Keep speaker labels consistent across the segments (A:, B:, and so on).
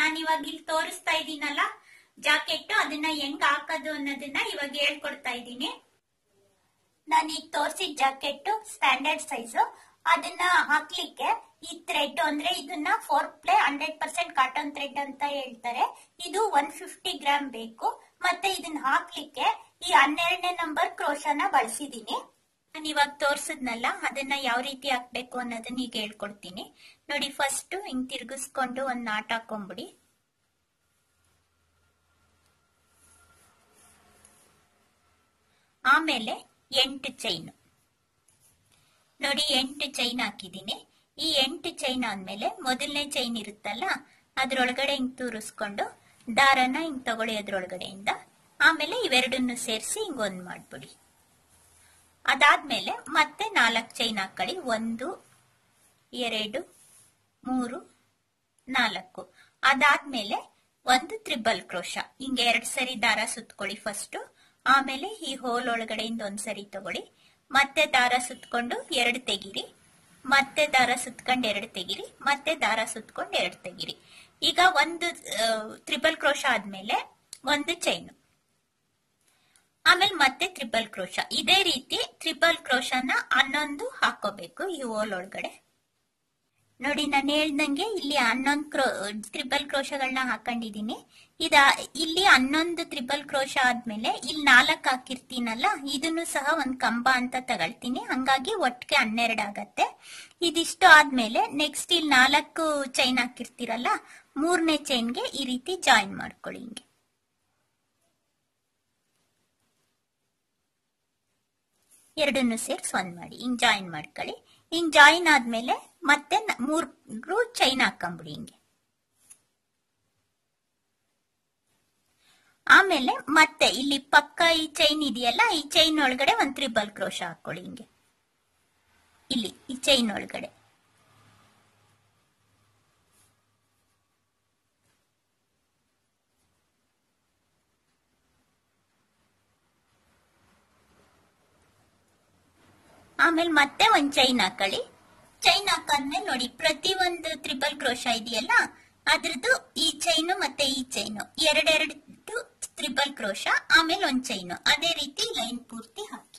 A: ನಾನು ಇವಾಗ ಇಲ್ಲಿ ತೋರಿಸ್ತಾ ಇದ್ದೀನಲ್ಲ ಜಾಕೆಟ್ ಅದನ್ನ ಹೆಂಗ್ ಹಾಕೋದು ಅನ್ನೋದನ್ನ ಇವಾಗ ಹೇಳ್ಕೊಡ್ತಾ ಇದ್ದೀನಿ ನಾನು ಈಗ ತೋರಿಸಿದ ಜಾಕೆಟ್ ಸ್ಟ್ಯಾಂಡರ್ಡ್ ಸೈಜ್ ಅದನ್ನ ಹಾಕ್ಲಿಕ್ಕೆ ಈ ಥ್ರೆಡ್ ಅಂದ್ರೆ ಇದನ್ನ four ply hundred percent cotton thread ಅಂತ ಹೇಳ್ತಾರೆ ಇದು ಒನ್ ಫಿಫ್ಟಿ ಗ್ರಾಮ್ ಬೇಕು ಮತ್ತೆ ಇದನ್ನ ಹಾಕ್ಲಿಕ್ಕೆ ಈ ಹನ್ನೆರಡನೇ ನಂಬರ್ ಕ್ರೋಶನ ಬಳಸಿದೀನಿ ನಾನು ಇವಾಗ ತೋರ್ಸದ್ನಲ್ಲ ಅದನ್ನ ಯಾವ ರೀತಿ ಹಾಕ್ಬೇಕು ಅನ್ನೋದನ್ನ ಈಗ ಹೇಳ್ಕೊಡ್ತೀನಿ ನೋಡಿ ಫಸ್ಟ್ ಹಿಂಗ್ ತಿರ್ಗಿಸ್ಕೊಂಡು ಒಂದ್ ನಾಟ್ ಹಾಕೊಂಬಿಡಿ ಆಮೇಲೆ ಎಂಟು ಚೈನ್ ನೋಡಿ ಎಂಟು ಚೈನ್ ಹಾಕಿದೀನಿ ಈ ಎಂಟು ಚೈನ್ ಆದ್ಮೇಲೆ ಮೊದಲನೇ ಚೈನ್ ಇರುತ್ತಲ್ಲ ಅದ್ರೊಳಗಡೆ ಹಿಂಗ್ ತೂರಿಸ್ಕೊಂಡು ದಾರನ ಹಿಂಗ್ ತಗೊಳ್ಳಿ ಅದ್ರೊಳಗಡೆಯಿಂದ ಆಮೇಲೆ ಇವೆರಡನ್ನು ಸೇರಿಸಿ ಹಿಂಗ್ ಒಂದ್ ಮಾಡ್ಬಿಡಿ ಅದಾದ್ಮೇಲೆ ಮತ್ತೆ ನಾಲ್ಕು ಚೈನ್ ಹಾಕೊಳ್ಳಿ ಒಂದು ಎರಡು ಮೂರು ನಾಲ್ಕು ಅದಾದ್ಮೇಲೆ ಒಂದು ತ್ರಿಬಲ್ ಕ್ರೋಶ ಹಿಂಗೆ ಎರಡ್ ಸರಿ ದಾರ ಸುತ್ಕೊಳ್ಳಿ ಫಸ್ಟ್ ಆಮೇಲೆ ಈ ಹೋಲ್ ಒಳಗಡೆಯಿಂದ ಒಂದ್ ಸರಿ ತಗೊಳ್ಳಿ ಮತ್ತೆ ದಾರ ಸುತ್ಕೊಂಡು ಎರಡು ತೆಗಿರಿ ಮತ್ತೆ ದಾರ ಸುತ್ಕೊಂಡು ಎರಡು ತೆಗಿರಿ ಮತ್ತೆ ದಾರ ಸುತ್ಕೊಂಡು ಎರಡು ತೆಗಿರಿ ಈಗ ಒಂದು ತ್ರಿಬಲ್ ಕ್ರೋಶ ಆದ್ಮೇಲೆ ಒಂದು ಚೈನ್ ಆಮೇಲೆ ಮತ್ತೆ ತ್ರಿಬಲ್ ಕ್ರೋಶ ಇದೇ ರೀತಿ ತ್ರಿಬಲ್ ಕ್ರೋಶನ ಹನ್ನೊಂದು ಹಾಕೋಬೇಕು ಈ ಹೋಲ್ ಒಳಗಡೆ ನೋಡಿ ನಾನು ಹೇಳ್ದಂಗೆ ಇಲ್ಲಿ ಹನ್ನೊಂದು ಕ್ರೋ ತ್ರಿಬಲ್ ಕ್ರೋಶಗಳನ್ನ ಹಾಕೊಂಡಿದೀನಿ ಇದ ಇಲ್ಲಿ ಹನ್ನೊಂದು ತ್ರಿಬಲ್ ಕ್ರೋಶ ಆದ್ಮೇಲೆ ಇಲ್ಲಿ ನಾಲ್ಕು ಹಾಕಿರ್ತೀನಲ್ಲ ಇದನ್ನು ಸಹ ಒಂದ್ ಕಂಬ ಅಂತ ತಗೊಳ್ತೀನಿ ಹಂಗಾಗಿ ಒಟ್ಟಿಗೆ ಹನ್ನೆರಡು ಆಗತ್ತೆ ಇದಿಷ್ಟು ಆದ್ಮೇಲೆ ನೆಕ್ಸ್ಟ್ ಇಲ್ಲಿ ನಾಲ್ಕು ಚೈನ್ ಹಾಕಿರ್ತೀರಲ್ಲ ಮೂರನೇ ಚೈನ್ಗೆ ಈ ರೀತಿ ಜಾಯಿನ್ ಮಾಡ್ಕೊಳ್ಳಿ ಹಿಂಗೆ ಎರಡನ್ನು ಸೇರ್ಸ್ ಒಂದ್ ಮಾಡಿ ಹಿಂಗ್ ಜಾಯಿನ್ ಮಾಡ್ಕೊಳ್ಳಿ ಹಿಂಗ್ ಜಾಯಿನ್ ಆದ್ಮೇಲೆ ಮತ್ತೆ ನ- ಮೂರು ಚೈನ್ ಹಾಕೊಂಬಿಡಿ ಹಿಂಗೆ ಆಮೇಲೆ ಮತ್ತೆ ಇಲ್ಲಿ ಪಕ್ಕ ಈ ಚೈನ್ ಇದೆಯಲ್ಲ ಈ ಚೈನ್ ಒಳಗಡೆ ಒಂದ್ ತ್ರಿಬಲ್ ಕ್ರೋಶ ಹಾಕೊಳ್ಳಿ ಹಿಂಗೆ ಇಲ್ಲಿ ಈ ಚೈನ್ ಒಳಗಡೆ ಆಮೇಲೆ ಮತ್ತೆ ಒಂದ್ ಚೈನ್ ಹಾಕೊಳ್ಳಿ ಚೈನ್ ಹಾಕಾದ್ಮೇಲೆ ನೋಡಿ ಪ್ರತಿ ಒಂದು ತ್ರಿಬಲ್ ಕ್ರೋಶ ಇದೆಯಲ್ಲ ಅದ್ರದ್ದು ಈ ಚೈನು ಮತ್ತೆ ಈ ಚೈನು ಎರಡೆರಡು ತ್ರಿಬಲ್ ಕ್ರೋಶ ಆಮೇಲೆ ಒಂದ್ ಚೈನು ಅದೇ ರೀತಿ ಲೈನ್ ಪೂರ್ತಿ ಹಾಕಿ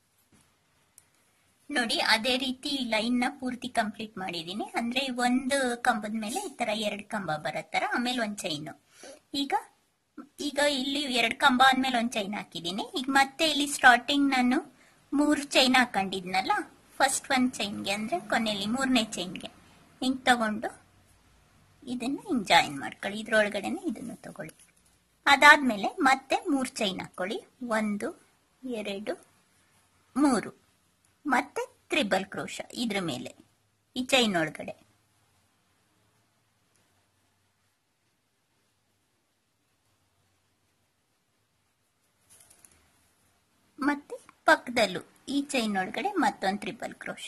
A: ನೋಡಿ ಅದೇ ರೀತಿ ಲೈನ್ ನ ಪೂರ್ತಿ ಕಂಪ್ಲೀಟ್ ಮಾಡಿದೀನಿ ಅಂದ್ರೆ ಈ ಒಂದು ಕಂಬದ ಮೇಲೆ ಈ ತರ ಎರಡು ಕಂಬ ಬರತ್ತರ ಆಮೇಲೆ ಒಂದ್ ಚೈನು ಈಗ ಈಗ ಇಲ್ಲಿ ಎರಡು ಕಂಬ ಆದ್ಮೇಲೆ ಒಂದ್ ಚೈನ್ ಹಾಕಿದೀನಿ ಈಗ ಮತ್ತೆ ಇಲ್ಲಿ ಸ್ಟಾರ್ಟಿಂಗ್ ನಾನು ಮೂರು ಚೈನ್ ಹಾಕೊಂಡಿದ್ನಲ್ಲ ಫಸ್ಟ್ ಒಂದ್ ಚೈನ್ಗೆ ಅಂದ್ರೆ ಕೊನೆಯಲ್ಲಿ ಮೂರನೇ ಚೈನ್ಗೆ ಹಿಂಗ್ ತಗೊಂಡು ಇದನ್ನ ಹಿಂಗ್ ಜಾಯಿನ್ ಮಾಡ್ಕೊಳ್ಳಿ ಇದ್ರೊಳಗಡೆನೆ ಇದನ್ನು ತಗೊಳ್ಳಿ ಅದಾದ್ಮೇಲೆ ಮತ್ತೆ ಮೂರ್ ಚೈನ್ ಹಾಕೊಳ್ಳಿ ಒಂದು ಎರಡು ಮೂರು ಮತ್ತೆ ತ್ರಿಬಲ್ ಕ್ರೋಶ ಇದ್ರ ಮೇಲೆ ಈ ಚೈನ್ ಒಳಗಡೆ ಮತ್ತೆ ಪಕ್ಕದಲ್ಲೂ ಈ ಚೈನ್ ಒಳಗಡೆ ಮತ್ತೊಂದು ತ್ರಿಬಲ್ ಕ್ರೋಶ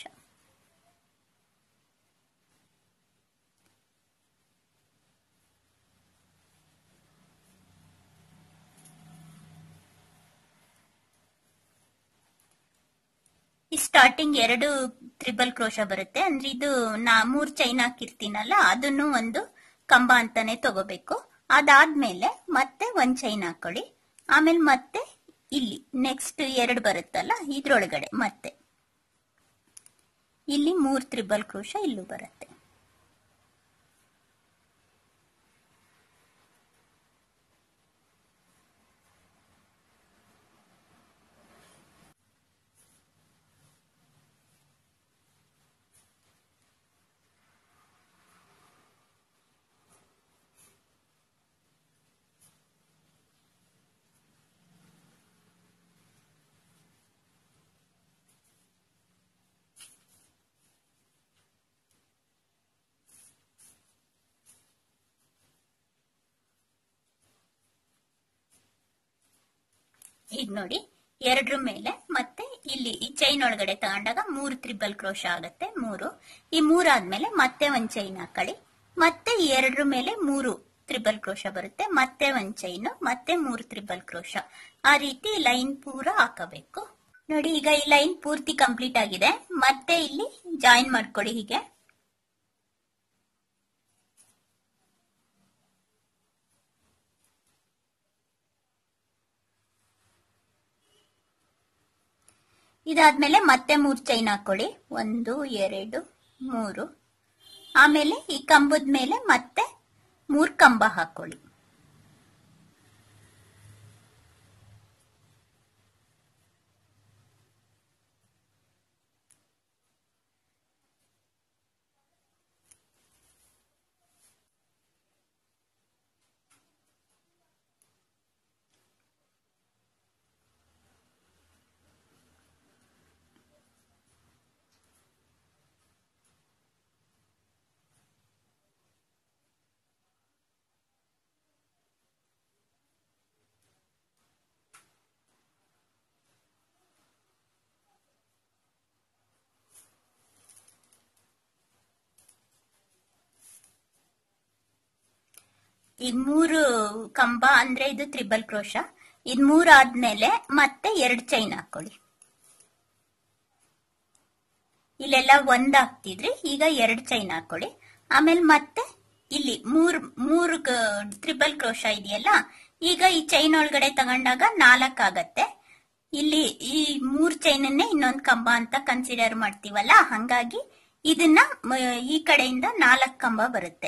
A: ಈ ಸ್ಟಾರ್ಟಿಂಗ್ ಎರಡು ತ್ರಿಬಲ್ ಕ್ರೋಶ ಬರುತ್ತೆ ಅಂದ್ರೆ ಇದು ನಾ ಮೂರ್ ಚೈನ್ ಹಾಕಿರ್ತೀನಲ್ಲ ಅದನ್ನು ಒಂದು ಕಂಬ ಅಂತಾನೆ ತಗೋಬೇಕು ಅದಾದ್ಮೇಲೆ ಮತ್ತೆ ಒಂದ್ ಚೈನ್ ಹಾಕೊಳ್ಳಿ ಆಮೇಲೆ ಮತ್ತೆ ಇಲ್ಲಿ ನೆಕ್ಸ್ಟ್ ಎರಡು ಬರುತ್ತಲ್ಲ ಇದ್ರೊಳಗಡೆ ಮತ್ತೆ ಇಲ್ಲಿ ಮೂರ್ ತ್ರಿಬಲ್ ಕ್ರೋಶ ಇಲ್ಲೂ ಬರುತ್ತೆ ಈಗ ನೋಡಿ ಎರಡ್ರ ಮೇಲೆ ಮತ್ತೆ ಇಲ್ಲಿ ಈ ಚೈನ್ ಒಳಗಡೆ ತಗೊಂಡಾಗ ಮೂರು ತ್ರಿಬಲ್ ಕ್ರೋಶ ಆಗತ್ತೆ ಮೂರು ಈ ಮೂರಾದ್ಮೇಲೆ ಮತ್ತೆ ಒಂದ್ ಚೈನ್ ಹಾಕೊಳ್ಳಿ ಮತ್ತೆ ಈ ಎರಡ್ರ ಮೇಲೆ ಮೂರು ತ್ರಿಬಲ್ ಕ್ರೋಶ ಬರುತ್ತೆ ಮತ್ತೆ ಒಂದ್ ಚೈನ್ ಮತ್ತೆ ಮೂರು ತ್ರಿಬಲ್ ಕ್ರೋಶ ಆ ರೀತಿ ಲೈನ್ ಪೂರ ಹಾಕಬೇಕು ನೋಡಿ ಈಗ ಈ ಲೈನ್ ಪೂರ್ತಿ ಕಂಪ್ಲೀಟ್ ಆಗಿದೆ ಮತ್ತೆ ಇಲ್ಲಿ ಜಾಯಿನ್ ಮಾಡ್ಕೊಳ್ಳಿ ಹೀಗೆ ಇದಾದ್ಮೇಲೆ ಮತ್ತೆ ಮೂರ್ ಚೈನ್ ಹಾಕೊಳ್ಳಿ ಒಂದು ಎರಡು ಮೂರು ಆಮೇಲೆ ಈ ಕಂಬದ ಮೇಲೆ ಮತ್ತೆ ಮೂರ್ ಕಂಬ ಹಾಕೊಳ್ಳಿ ಈ ಮೂರು ಕಂಬ ಅಂದ್ರೆ ಇದು ತ್ರಿಬಲ್ ಕ್ರೋಶ ಇದ್ ಮೂರ್ ಆದ್ಮೇಲೆ ಮತ್ತೆ ಎರಡ್ ಚೈನ್ ಹಾಕೊಳ್ಳಿ ಇಲ್ಲೆಲ್ಲ ಒಂದ್ ಹಾಕ್ತಿದ್ರಿ ಈಗ ಎರಡ್ ಚೈನ್ ಹಾಕೊಳ್ಳಿ ಆಮೇಲೆ ಮತ್ತೆ ಇಲ್ಲಿ ಮೂರ್ ಮೂರು ತ್ರಿಬಲ್ ಕ್ರೋಶ ಇದೆಯಲ್ಲ ಈಗ ಈ ಚೈನ್ ಒಳಗಡೆ ತಗೊಂಡಾಗ ನಾಲ್ಕ್ ಆಗತ್ತೆ ಇಲ್ಲಿ ಈ ಮೂರ್ ಚೈನನ್ನೇ ಇನ್ನೊಂದ್ ಕಂಬ ಅಂತ ಕನ್ಸಿಡರ್ ಮಾಡ್ತೀವಲ್ಲ ಹಂಗಾಗಿ ಇದನ್ನ ಮ- ಈ ಕಡೆಯಿಂದ ನಾಲ್ಕ್ ಕಂಬ ಬರುತ್ತೆ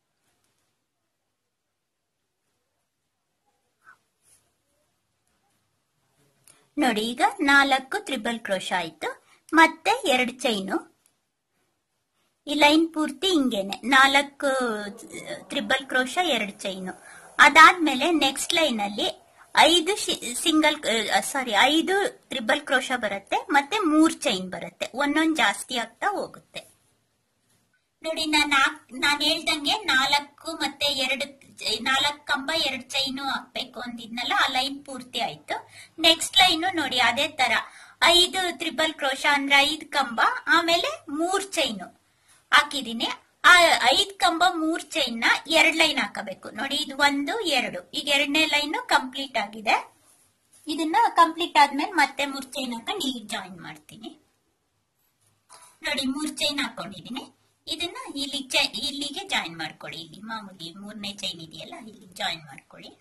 A: ನೋಡಿ ಈಗ ನಾಲ್ಕು ತ್ರಿಬಲ್ ಕ್ರೋಶ ಆಯ್ತು ಮತ್ತೆ ಎರಡು ಚೈನು ಈ ಲೈನ್ ಪೂರ್ತಿ ಹಿಂಗೇನೆ ನಾಲ್ಕು ತ್ರಿಬಲ್ ಕ್ರೋಶ ಎರಡು ಚೈನು ಅದಾದ್ಮೇಲೆ ನೆಕ್ಸ್ಟ್ ಲೈನ್ ಅಲ್ಲಿ ಐದು ಸಿಂಗಲ್ ಸಾರಿ ಐದು ತ್ರಿಬಲ್ ಕ್ರೋಶ ಬರುತ್ತೆ ಮತ್ತೆ ಮೂರ್ ಚೈನ್ ಬರುತ್ತೆ ಒಂದೊಂದ್ ಜಾಸ್ತಿ ಆಗ್ತಾ ಹೋಗುತ್ತೆ ನೋಡಿ ನಾನು ನಾನು ಹೇಳ್ದಂಗೆ ನಾಲ್ಕು ಮತ್ತೆ ಎರಡು ನಾಲ್ಕು ಕಂಬ ಎರಡು ಚೈನು ಹಾಕ್ಬೇಕು ಅಂದಿದ್ನಲ್ಲ ಆ ಲೈನ್ ಪೂರ್ತಿ ಆಯ್ತು ನೆಕ್ಸ್ಟ್ ಲೈನು ನೋಡಿ ಅದೇ ತರ ಐದು ತ್ರಿಬಲ್ ಕ್ರೋಶ ಅಂದ್ರೆ ಐದ್ ಕಂಬ ಆಮೇಲೆ ಮೂರ್ ಚೈನು ಹಾಕಿದೀನಿ ಆ ಐದ್ ಕಂಬ ಮೂರ್ ಚೈನ್ ನ ಎರಡ್ ಲೈನ್ ಹಾಕಬೇಕು ನೋಡಿ ಇದು ಒಂದು ಎರಡು ಈಗ ಎರಡನೇ ಲೈನ್ ಕಂಪ್ಲೀಟ್ ಆಗಿದೆ ಇದನ್ನ ಕಂಪ್ಲೀಟ್ ಆದ್ಮೇಲೆ ಮತ್ತೆ ಮೂರ್ ಚೈನ್ ಹಾಕೊಂಡು ಇಲ್ಲಿ ಜಾಯಿನ್ ಮಾಡ್ತೀನಿ ನೋಡಿ ಮೂರ್ ಚೈನ್ ಹಾಕೊಂಡಿದೀನಿ ಇದನ್ನ ಇಲ್ಲಿ ಚೈ- ಇಲ್ಲಿಗೆ ಜಾಯಿನ್ ಮಾಡ್ಕೊಳ್ಳಿ ಇಲ್ಲಿ ಮಾಮೂಲಿ ಮೂರನೇ ಚೈನ್ ಇದೆಯಲ್ಲ ಇಲ್ಲಿ ಜಾಯಿನ್ ಮಾಡ್ಕೊಳ್ಳಿ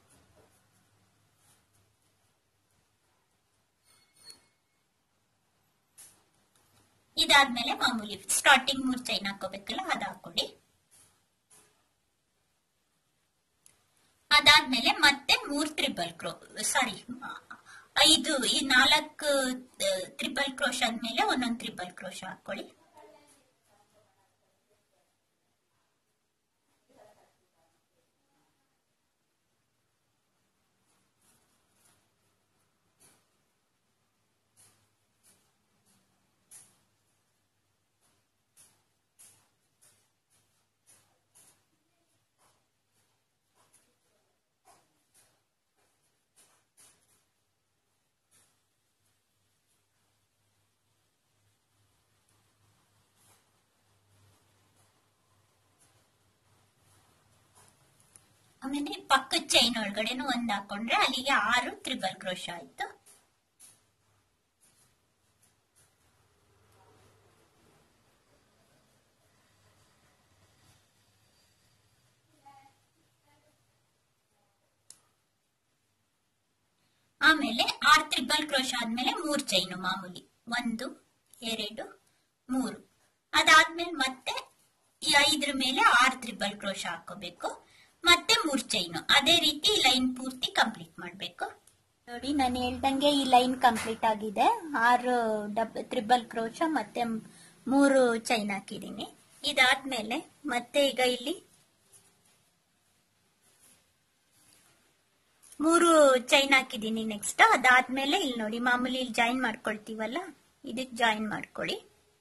A: ಇದಾದ್ಮೇಲೆ ಮಾಮೂಲಿ ಸ್ಟಾರ್ಟಿಂಗ್ ಮೂರ್ ಚೈನ್ ಹಾಕೋಬೇಕಲ್ಲ ಅದ್ ಹಾಕೊಳ್ಳಿ ಅದಾದ್ಮೇಲೆ ಮತ್ತೆ ಮೂರ್ ತ್ರಿಬಲ್ ಕ್ರೋ ಸಾರಿ ಐದು ಈ ನಾಲ್ಕು ತ್ರಿಬಲ್ ಕ್ರೋಶ್ ಆದ್ಮೇಲೆ ಒಂದೊಂದ್ ತ್ರಿಬಲ್ ಕ್ರೋಶ ಹಾಕೊಳ್ಳಿ ಆಮೇಲೆ ಪಕ್ಕದ ಚೈನ್ ಒಳಗಡೆನು ಒಂದ್ ಹಾಕೊಂಡ್ರೆ ಅಲ್ಲಿಗೆ ಆರು ತ್ರಿಬಲ್ ಕ್ರೋಶ ಆಯ್ತು ಆಮೇಲೆ ಆರ್ ತ್ರಿಬಲ್ ಕ್ರೋಶ ಆದ್ಮೇಲೆ ಮೂರ್ ಚೈನು ಮಾಮೂಲಿ ಒಂದು ಎರಡು ಮೂರು ಅದಾದ್ಮೇಲೆ ಮತ್ತೆ ಈ ಐದ್ರ ಮೇಲೆ ಆರ್ ತ್ರಿಬಲ್ ಕ್ರೋಶ ಹಾಕೋಬೇಕು ಮತ್ತೆ ಮೂರ್ ಚೈನು ಅದೇ ರೀತಿ ಲೈನ್ ಪೂರ್ತಿ ಕಂಪ್ಲೀಟ್ ಮಾಡ್ಬೇಕು ನೋಡಿ ನಾನು ಹೇಳ್ದಂಗೆ ಈ ಲೈನ್ ಕಂಪ್ಲೀಟ್ ಆಗಿದೆ ಆರು ಡಬ್ ತ್ರಿಬಲ್ ಕ್ರೋಶ ಮತ್ತೆ ಮೂರು ಚೈನ್ ಹಾಕಿದೀನಿ ಇದಾದ್ಮೇಲೆ ಮತ್ತೆ ಈಗ ಇಲ್ಲಿ ಮೂರು ಚೈನ್ ಹಾಕಿದೀನಿ ನೆಕ್ಸ್ಟ್ ಅದಾದ್ಮೇಲೆ ಇಲ್ಲಿ ನೋಡಿ ಮಾಮೂಲಿ ಇಲ್ಲಿ ಜಾಯಿನ್ ಮಾಡ್ಕೊಳ್ತೀವಲ್ಲ ಇದಕ್ ಜಾಯಿನ್ ಮಾಡ್ಕೊಳ್ಳಿ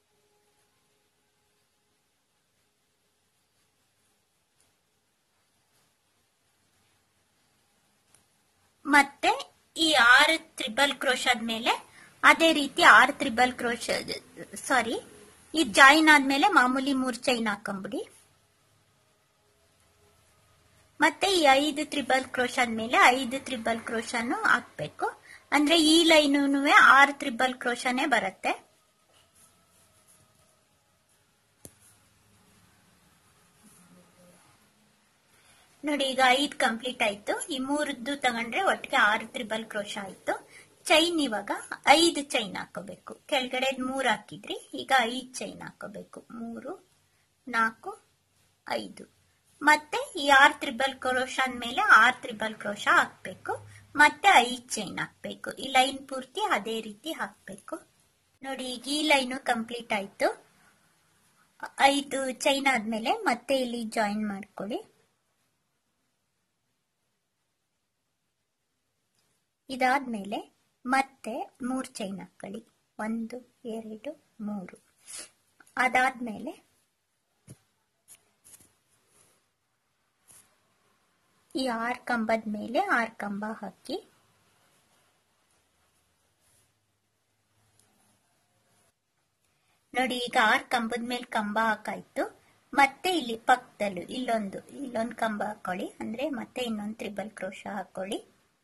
A: ಮತ್ತೆ ಈ ಆರು ತ್ರಿಬಲ್ ಕ್ರೋಶ್ ಆದ್ಮೇಲೆ ಅದೇ ರೀತಿ ಆರು ತ್ರಿಬಲ್ ಕ್ರೋಶ್ ಸಾರಿ ಇದು ಜಾಯಿನ್ ಆದ್ಮೇಲೆ ಮಾಮೂಲಿ ಮೂರ್ ಚೈನ್ ಹಾಕೊಂಬಿಡಿ ಮತ್ತೆ ಈ ಐದು ತ್ರಿಬಲ್ ಕ್ರೋಶ್ ಆದ್ಮೇಲೆ ಐದು ತ್ರಿಬಲ್ ಕ್ರೋಶನು ಹಾಕ್ಬೇಕು ಅಂದ್ರೆ ಈ ಲೈನು ಆರು ತ್ರಿಬಲ್ ಕ್ರೋಶನೇ ಬರುತ್ತೆ ನೋಡಿ ಈಗ ಐದು ಕಂಪ್ಲೀಟ್ ಆಯ್ತು ಈ ಮೂರದ್ದು ತಗೊಂಡ್ರೆ ಒಟ್ಟಿಗೆ ಆರು ತ್ರಿಬಲ್ ಕ್ರೋಶ ಆಯ್ತು ಚೈನ್ ಇವಾಗ ಐದು ಚೈನ್ ಹಾಕೋಬೇಕು ಕೆಳಗಡೆ ಮೂರು ಹಾಕಿದ್ರಿ ಈಗ ಐದು ಚೈನ್ ಹಾಕೋಬೇಕು ಮೂರು ನಾಲ್ಕು ಐದು ಮತ್ತೆ ಈ ಆರ್ ತ್ರಿಬಲ್ ಕ್ರೋಶ ಅಂದ್ಮೇಲೆ ಆರ್ ತ್ರಿಬಲ್ ಕ್ರೋಶ ಹಾಕ್ಬೇಕು ಮತ್ತೆ ಐದು ಚೈನ್ ಹಾಕ್ಬೇಕು ಈ ಲೈನ್ ಪೂರ್ತಿ ಅದೇ ರೀತಿ ಹಾಕ್ಬೇಕು ನೋಡಿ ಈಗ ಈ ಲೈನು ಕಂಪ್ಲೀಟ್ ಆಯ್ತು ಐದು ಚೈನ್ ಆದ್ಮೇಲೆ ಮತ್ತೆ ಇಲ್ಲಿ ಜಾಯಿನ್ ಮಾಡ್ಕೊಳ್ಳಿ ಇದಾದ್ಮೇಲೆ ಮತ್ತೆ ಮೂರ್ ಚೈನ್ ಹಾಕೊಳ್ಳಿ ಒಂದು ಎರಡು ಮೂರು ಅದಾದ್ಮೇಲೆ ಈ ಆರ್ ಕಂಬದ ಮೇಲೆ ಆರ್ ಕಂಬ ಹಾಕಿ ನೋಡಿ ಈಗ ಆರ್ ಕಂಬದ ಮೇಲೆ ಕಂಬ ಹಾಕಾಯ್ತು ಮತ್ತೆ ಇಲ್ಲಿ ಪಕ್ಕದಲ್ಲೂ ಇಲ್ಲೊಂದು ಇಲ್ಲೊಂದು ಕಂಬ ಹಾಕೊಳ್ಳಿ ಅಂದ್ರೆ ಮತ್ತೆ ಇನ್ನೊಂದು ತ್ರಿಬಲ್ ಕ್ರೋಶ ಹಾಕೊಳ್ಳಿ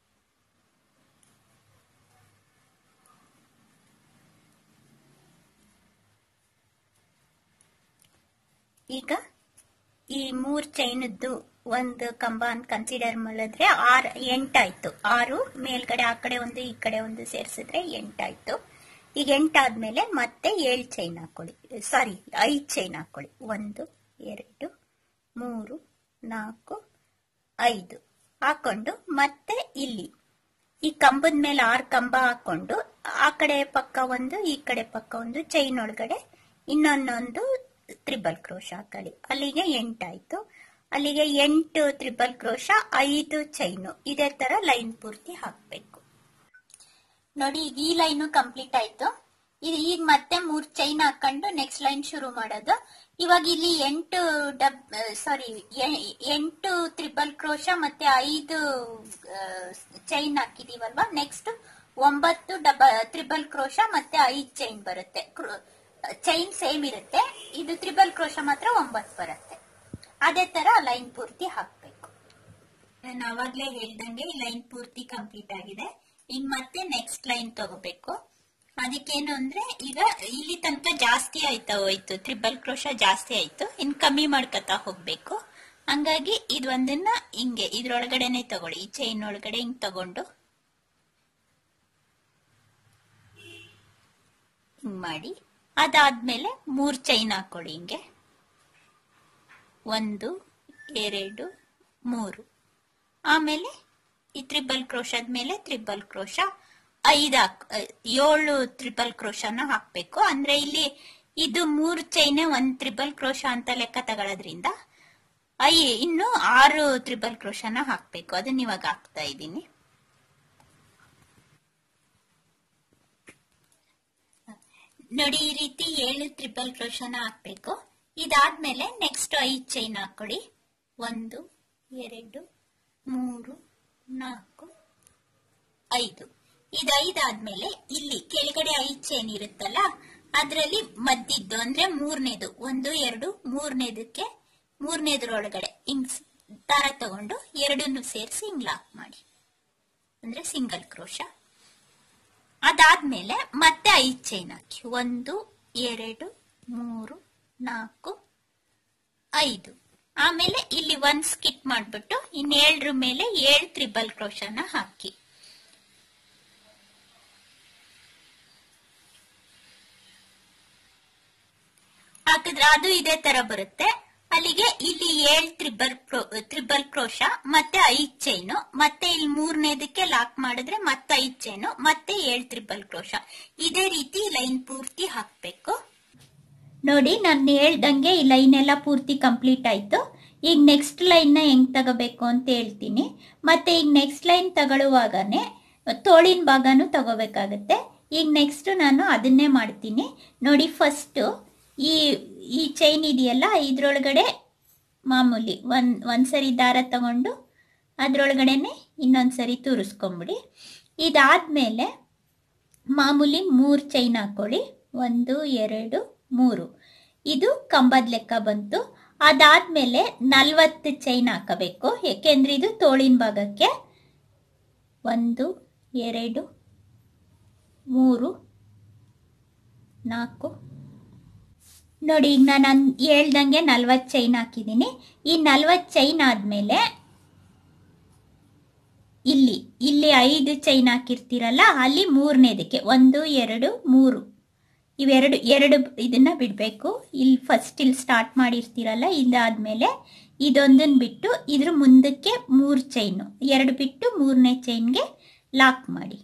A: ಈಗ ಈ ಮೂರ್ ಚೈನದ್ದು ಒಂದು ಕಂಬ ಅಂತ ಕನ್ಸಿಡರ್ ಮಾಡಿದ್ರೆ ಆರ್ ಎಂಟಾಯ್ತು ಆರು ಮೇಲ್ಗಡೆ ಆ ಕಡೆ ಒಂದು ಈ ಕಡೆ ಒಂದು ಸೇರಿಸಿದ್ರೆ ಎಂಟಾಯ್ತು ಈಗ ಎಂಟಾದ್ಮೇಲೆ ಮತ್ತೆ ಏಳು ಚೈನ್ ಹಾಕೊಳ್ಳಿ ಸಾರಿ ಐದು ಚೈನ್ ಹಾಕೊಳ್ಳಿ ಒಂದು ಎರಡು ಮೂರು ನಾಲ್ಕು ಐದು ಹಾಕೊಂಡು ಮತ್ತೆ ಇಲ್ಲಿ ಈ ಕಂಬದ ಮೇಲೆ ಆರು ಕಂಬ ಹಾಕೊಂಡು ಆ ಕಡೆ ಪಕ್ಕ ಒಂದು ಈ ಕಡೆ ಪಕ್ಕ ಒಂದು ಚೈನ್ ಒಳಗಡೆ ಇನ್ನೊಂದೊಂದು ತ್ರಿಬಲ್ ಕ್ರೋಶ ಹಾಕೊಳ್ಳಿ ಅಲ್ಲಿಗೆ ಎಂಟಾಯ್ತು ಅಲ್ಲಿಗೆ ಎಂಟು ತ್ರಿಬಲ್ ಕ್ರೋಶ ಐದು ಚೈನು ಇದೇ ತರ ಲೈನ್ ಪೂರ್ತಿ ಹಾಕ್ಬೇಕು ನೋಡಿ ಈಗ ಈ ಲೈನು ಕಂಪ್ಲೀಟ್ ಆಯ್ತು ಇದು ಈಗ ಮತ್ತೆ ಮೂರ್ ಚೈನ್ ಹಾಕೊಂಡು ನೆಕ್ಸ್ಟ್ ಲೈನ್ ಶುರು ಮಾಡೋದು ಇವಾಗ ಇಲ್ಲಿ ಎಂಟು ಡಬ್ ಸಾರಿ ಎಂಟು ತ್ರಿಬಲ್ ಕ್ರೋಶ ಮತ್ತೆ ಐದು ಚೈನ್ ಹಾಕಿದೀವಲ್ವಾ ನೆಕ್ಸ್ಟ್ ಒಂಬತ್ತು ಡಬ ತ್ರಿಬಲ್ ಕ್ರೋಶ ಮತ್ತೆ ಐದು ಚೈನ್ ಬರುತ್ತೆ ಚೈನ್ ಸೇಮ್ ಇರುತ್ತೆ ಇದು ತ್ರಿಬಲ್ ಕ್ರೋಶ ಮಾತ್ರ ಒಂಬತ್ತು ಬರುತ್ತೆ ಅದೇ ತರ ಲೈನ್ ಪೂರ್ತಿ ಹಾಕ್ಬೇಕು ನಾನು ಅವಾಗ್ಲೇ ಹೇಳ್ದಂಗೆ ಈ ಲೈನ್ ಪೂರ್ತಿ ಕಂಪ್ಲೀಟ್ ಆಗಿದೆ ಈಗ ಮತ್ತೆ ನೆಕ್ಸ್ಟ್ ಲೈನ್ ತಗೋಬೇಕು ಅದಕ್ಕೇನು ಅಂದ್ರೆ ಈಗ ಇಲ್ಲಿ ತನಕ ಜಾಸ್ತಿ ಆಯ್ತಾ ಹೋಯ್ತು ತ್ರಿಬಲ್ ಕ್ರೋಶ ಜಾಸ್ತಿ ಆಯ್ತು ಇನ್ ಕಮ್ಮಿ ಮಾಡ್ಕೊತಾ ಹೋಗ್ಬೇಕು ಹಂಗಾಗಿ ಇದು ಒಂದನ್ನ ಹಿಂಗೆ ಇದ್ರೊಳಗಡೆನೆ ತಗೊಳ್ಳಿ ಈ ಚೈನ್ ಒಳಗಡೆ ಹಿಂಗ್ ತಗೊಂಡು ಹಿಂಗ್ ಮಾಡಿ ಅದಾದ್ಮೇಲೆ ಮೂರ್ ಚೈನ್ ಹಾಕೊಳ್ಳಿ ಹಿಂಗೆ ಒಂದು ಎರಡು ಮೂರು ಆಮೇಲೆ ಈ ತ್ರಿಬಲ್ ಕ್ರೋಶದ ಮೇಲೆ ತ್ರಿಬಲ್ ಕ್ರೋಶ ಐದು ಹಾಕ್ ಏಳು ತ್ರಿಬಲ್ ಕ್ರೋಶನ ಹಾಕ್ಬೇಕು ಅಂದ್ರೆ ಇಲ್ಲಿ ಇದು ಮೂರು ಚೈನೆ ಒಂದ್ ತ್ರಿಬಲ್ ಕ್ರೋಶ ಅಂತ ಲೆಕ್ಕ ತಗೊಳ್ಳೋದ್ರಿಂದ ಐ ಇನ್ನು ಆರು ತ್ರಿಬಲ್ ಕ್ರೋಶನ ಹಾಕ್ಬೇಕು ಅದನ್ನ ಇವಾಗ ಹಾಕ್ತಾ ಇದ್ದೀನಿ ನೋಡಿ ಈ ರೀತಿ ಏಳು ತ್ರಿಬಲ್ ಕ್ರೋಶನ ಹಾಕ್ಬೇಕು ಇದಾದ್ಮೇಲೆ ನೆಕ್ಸ್ಟ್ ಐದು ಚೈನ್ ಹಾಕೊಳ್ಳಿ ಒಂದು ಎರಡು ಮೂರು ನಾಲ್ಕು ಐದು ಇದು ಐದಾದ್ಮೇಲೆ ಇಲ್ಲಿ ಕೆಳಗಡೆ ಐದು ಚೈನ್ ಇರುತ್ತಲ್ಲ ಅದರಲ್ಲಿ ಮದ್ದಿದ್ದು ಅಂದ್ರೆ ಮೂರನೇದು ಒಂದು ಎರಡು ಮೂರನೇದಕ್ಕೆ ಮೂರನೇದ್ರೊಳಗಡೆ ಹಿಂಗ್ ದಾರ ತಗೊಂಡು ಎರಡನ್ನು ಸೇರಿಸಿ ಹಿಂಗ್ ಲಾಕ್ ಮಾಡಿ ಅಂದ್ರೆ ಸಿಂಗಲ್ ಕ್ರೋಶ ಅದಾದ್ಮೇಲೆ ಮತ್ತೆ ಐದು ಚೈನ್ ಹಾಕಿ ಒಂದು ಎರಡು ಮೂರು ನಾಲ್ಕು ಐದು ಆಮೇಲೆ ಇಲ್ಲಿ ಒಂದ್ ಸ್ಕಿಟ್ ಮಾಡ್ಬಿಟ್ಟು ಇನ್ನೇಳರ ಮೇಲೆ ಏಳು ತ್ರಿಬಲ್ ಕ್ರೋಶನ ಹಾಕಿ ಹಾಕಿದ್ರೆ ಅದು ಇದೇ ತರ ಬರುತ್ತೆ ಅಲ್ಲಿಗೆ ಇಲ್ಲಿ ಏಳ್ ತ್ರಿಬಲ್ ತ್ರಿಬಲ್ ಕ್ರೋಶ ಮತ್ತೆ ಐದ್ ಚೈನು ಮತ್ತೆ ಇಲ್ಲಿ ಮೂರನೇದಕ್ಕೆ ಲಾಕ್ ಮಾಡಿದ್ರೆ ಮತ್ತೆ ಐದ್ ಚೈನು ಮತ್ತೆ ಏಳ್ ತ್ರಿಬಲ್ ಕ್ರೋಶ ಇದೇ ರೀತಿ ಲೈನ್ ಪೂರ್ತಿ ಹಾಕ್ಬೇಕು ನೋಡಿ ನಾನು ಹೇಳ್ದಂಗೆ ಈ ಲೈನ್ ಎಲ್ಲ ಪೂರ್ತಿ ಕಂಪ್ಲೀಟ್ ಆಯ್ತು ಈಗ ನೆಕ್ಸ್ಟ್ ಲೈನ್ನ ಹೆಂಗ್ ತಗೋಬೇಕು ಅಂತ ಹೇಳ್ತೀನಿ ಮತ್ತೆ ಈಗ ನೆಕ್ಸ್ಟ್ ಲೈನ್ ತಗೊಳ್ಳುವಾಗನೇ ತೋಳಿನ ಭಾಗನೂ ತಗೋಬೇಕಾಗತ್ತೆ ಈಗ ನೆಕ್ಸ್ಟ್ ನಾನು ಅದನ್ನೇ ಮಾಡ್ತೀನಿ ನೋಡಿ ಫಸ್ಟು ಈ ಈ ಚೈನ್ ಇದೆಯಲ್ಲ ಇದ್ರೊಳಗಡೆ ಮಾಮೂಲಿ ಒಂದು ಒಂದ್ಸರಿ ದಾರ ತಗೊಂಡು ಅದರೊಳಗಡೆನೆ ಇನ್ನೊಂದ್ಸರಿ ತೂರಿಸ್ಕೊಂಬಿಡಿ ಇದಾದ್ಮೇಲೆ ಮಾಮೂಲಿ ಮೂರು ಚೈನ್ ಹಾಕೊಳ್ಳಿ ಒಂದು ಎರಡು ಮೂರು ಇದು ಕಂಬದ ಲೆಕ್ಕ ಬಂತು ಅದಾದ್ಮೇಲೆ ನಲ್ವತ್ತು ಚೈನ್ ಹಾಕಬೇಕು ಯಾಕೆಂದ್ರೆ ಇದು ತೋಳಿನ ಭಾಗಕ್ಕೆ ಒಂದು ಎರಡು ಮೂರು ನಾಲ್ಕು ನೋಡಿ ಈಗ ನಾನು ಹೇಳ್ದಂಗೆ ನಲ್ವತ್ತು ಚೈನ್ ಹಾಕಿದ್ದೀನಿ ಈ ನಲ್ವತ್ತು ಚೈನ್ ಆದಮೇಲೆ ಇಲ್ಲಿ ಇಲ್ಲಿ ಐದು ಚೈನ್ ಹಾಕಿರ್ತೀರಲ್ಲ ಅಲ್ಲಿ ಮೂರನೇದಕ್ಕೆ ಒಂದು ಎರಡು ಮೂರು ಇವೆರಡು ಎರಡು ಇದನ್ನ ಬಿಡಬೇಕು ಇಲ್ಲಿ ಫಸ್ಟ್ ಇಲ್ಲಿ ಸ್ಟಾರ್ಟ್ ಮಾಡಿರ್ತೀರಲ್ಲ ಇದಾದ್ಮೇಲೆ ಇದೊಂದನ್ನು ಬಿಟ್ಟು ಇದ್ರ ಮುಂದಕ್ಕೆ ಮೂರು ಚೈನು ಎರಡು ಬಿಟ್ಟು ಮೂರನೇ ಚೈನ್ಗೆ ಲಾಕ್ ಮಾಡಿ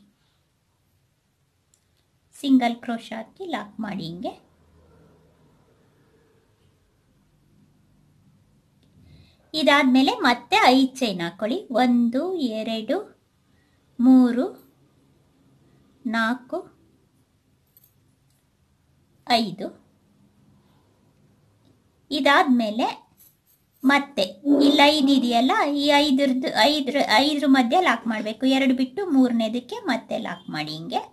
A: ಸಿಂಗಲ್ ಕ್ರೋಶ ಹಾಕಿ ಲಾಕ್ ಮಾಡಿ ಹಿಂಗೆ ಇದಾದ್ಮೇಲೆ ಮತ್ತೆ ಐದು ಚೈನ್ ಹಾಕೊಳ್ಳಿ ಒಂದು ಎರಡು ಮೂರು ನಾಲ್ಕು ಐದು ಇದಾದ್ಮೇಲೆ ಮತ್ತೆ ಇಲ್ಲಿ ಐದು ಇದೆಯಲ್ಲ ಈ ಐದ್ರದ್ದು ಐದ್ರ ಐದ್ರ ಮಧ್ಯೆ ಲಾಕ್ ಮಾಡಬೇಕು ಎರಡು ಬಿಟ್ಟು ಮೂರನೇದಕ್ಕೆ ಮತ್ತೆ ಲಾಕ್ ಮಾಡಿ ಹಿಂಗೆ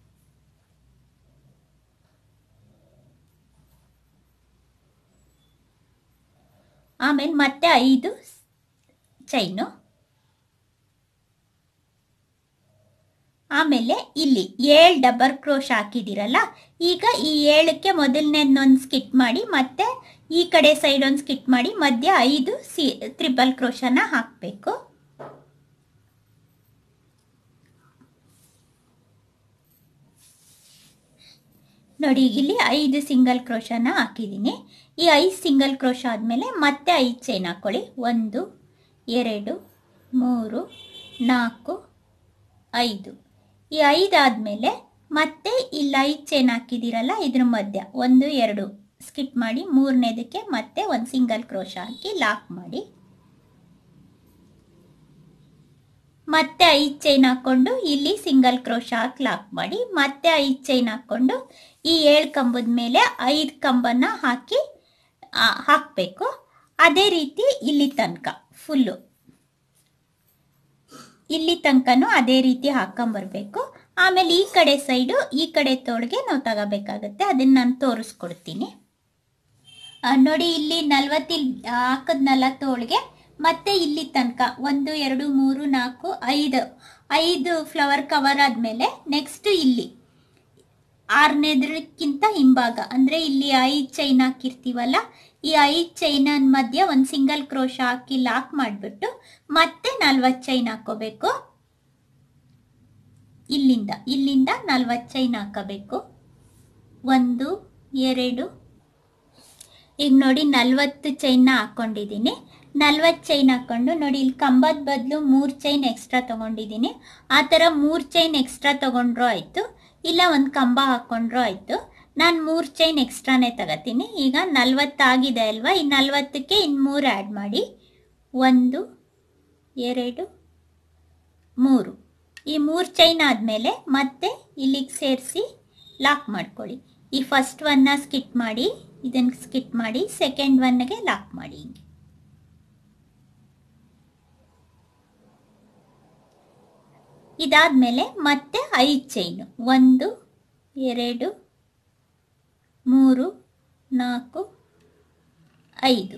A: ಆಮೇಲೆ ಮತ್ತೆ ಐದು ಚೈನು ಆಮೇಲೆ ಇಲ್ಲಿ ಏಳು ಡಬಲ್ ಕ್ರೋಶ್ ಹಾಕಿದಿರಲ್ಲ ಈಗ ಈ ಏಳಕ್ಕೆ ಮೊದಲನೇದೊಂದು ಸ್ಕಿಟ್ ಮಾಡಿ ಮತ್ತೆ ಈ ಕಡೆ ಸೈಡ್ ಒಂದು ಸ್ಕಿಟ್ ಮಾಡಿ ಮಧ್ಯ ಐದು ಸಿ ತ್ರಿಬಲ್ ಕ್ರೋಶನ ಹಾಕಬೇಕು ನೋಡಿ ಇಲ್ಲಿ ಐದು ಸಿಂಗಲ್ ಕ್ರೋಶನ ಹಾಕಿದ್ದೀನಿ ಈ ಐದು ಸಿಂಗಲ್ ಕ್ರೋಶ ಆದಮೇಲೆ ಮತ್ತೆ ಐದು ಚೈನ್ ಹಾಕ್ಕೊಳ್ಳಿ ಒಂದು ಎರಡು ಮೂರು ನಾಲ್ಕು ಐದು ಈ ಐದು ಆದಮೇಲೆ ಮತ್ತೆ ಇಲ್ಲಿ ಐದು ಚೈನ್ ಹಾಕಿದ್ದೀರಲ್ಲ ಇದ್ರ ಮಧ್ಯ ಒಂದು ಎರಡು ಸ್ಕಿಪ್ ಮಾಡಿ ಮೂರನೇದಕ್ಕೆ ಮತ್ತೆ ಒಂದು ಸಿಂಗಲ್ ಕ್ರೋಶ ಹಾಕಿ ಲಾಕ್ ಮಾಡಿ ಮತ್ತೆ ಐದು ಚೈನ್ ಹಾಕ್ಕೊಂಡು ಇಲ್ಲಿ ಸಿಂಗಲ್ ಕ್ರೋಶ ಹಾಕಿ ಲಾಕ್ ಮಾಡಿ ಮತ್ತೆ ಐದು ಚೈನ್ ಹಾಕ್ಕೊಂಡು ಈ ಏಳು ಕಂಬದ ಮೇಲೆ ಐದು ಕಂಬನ ಹಾಕಿ ಹಾಕಬೇಕು ಅದೇ ರೀತಿ ಇಲ್ಲಿ ತನಕ ಫುಲ್ಲು ಇಲ್ಲಿ ತನಕನೂ ಅದೇ ರೀತಿ ಹಾಕೊಂಬರ್ಬೇಕು ಆಮೇಲೆ ಈ ಕಡೆ ಸೈಡು ಈ ಕಡೆ ತೋಳಿಗೆ ನಾವು ತಗೋಬೇಕಾಗತ್ತೆ ಅದನ್ನ ನಾನು ತೋರಿಸ್ಕೊಡ್ತೀನಿ ಆ, ನೋಡಿ ಇಲ್ಲಿ ನಲ್ವತ್ತಿಲ್ ಹಾಕದ್ನಲ್ಲ ತೋಳಿಗೆ ಮತ್ತೆ ಇಲ್ಲಿ ತನಕ ಒಂದು ಎರಡು ಮೂರು ನಾಲ್ಕು ಐದು ಐದು ಫ್ಲವರ್ ಕವರ್ ಆದಮೇಲೆ ನೆಕ್ಸ್ಟ್ ಇಲ್ಲಿ ಆರನೇದ್ರಕ್ಕಿಂತ ಹಿಂಭಾಗ ಅಂದರೆ ಇಲ್ಲಿ ಐದು ಚೈನ್ ಹಾಕಿರ್ತೀವಲ್ಲ ಈ ಐದು ಚೈನನ್ ಮಧ್ಯೆ ಒಂದು ಸಿಂಗಲ್ ಕ್ರೋಶ ಹಾಕಿ ಲಾಕ್ ಮಾಡಿಬಿಟ್ಟು ಮತ್ತೆ ನಲ್ವತ್ತು ಚೈನ್ ಹಾಕೋಬೇಕು ಇಲ್ಲಿಂದ ಇಲ್ಲಿಂದ ನಲ್ವತ್ತು ಚೈನ್ ಹಾಕಬೇಕು ಒಂದು ಎರಡು ಈಗ ನೋಡಿ ನಲ್ವತ್ತು ಚೈನ್ನ ಹಾಕ್ಕೊಂಡಿದ್ದೀನಿ ನಲ್ವತ್ತು ಚೈನ್ ಹಾಕ್ಕೊಂಡು ನೋಡಿ ಇಲ್ಲಿ ಕಂಬದ ಬದಲು ಮೂರು ಚೈನ್ ಎಕ್ಸ್ಟ್ರಾ ತೊಗೊಂಡಿದ್ದೀನಿ ಆ ಥರ ಮೂರು ಚೈನ್ ಎಕ್ಸ್ಟ್ರಾ ತೊಗೊಂಡ್ರೂ ಆಯಿತು ಇಲ್ಲ ಒಂದು ಕಂಬ ಹಾಕ್ಕೊಂಡ್ರೂ ಆಯಿತು ನಾನು ಮೂರು ಚೈನ್ ಎಕ್ಸ್ಟ್ರಾನೇ ತಗೋತೀನಿ ಈಗ ನಲ್ವತ್ತಾಗಿದೆ ಅಲ್ವಾ ಈ ನಲ್ವತ್ತಕ್ಕೆ ಇನ್ನು ಮೂರು ಆ್ಯಡ್ ಮಾಡಿ ಒಂದು ಎರಡು ಮೂರು ಈ ಮೂರು ಚೈನ್ ಆದಮೇಲೆ ಮತ್ತೆ ಇಲ್ಲಿಗೆ ಸೇರಿಸಿ ಲಾಕ್ ಮಾಡ್ಕೊಳ್ಳಿ ಈ ಫಸ್ಟ್ ಒನ್ನ ಸ್ಕಿಟ್ ಮಾಡಿ ಇದನ್ನು ಸ್ಕಿಟ್ ಮಾಡಿ ಸೆಕೆಂಡ್ ಒನ್ಗೆ ಲಾಕ್ ಮಾಡಿ ಹಿಂಗೆ ಇದಾದ್ಮೇಲೆ ಮತ್ತೆ ಐದು ಚೈನು ಒಂದು ಎರಡು ಮೂರು ನಾಲ್ಕು ಐದು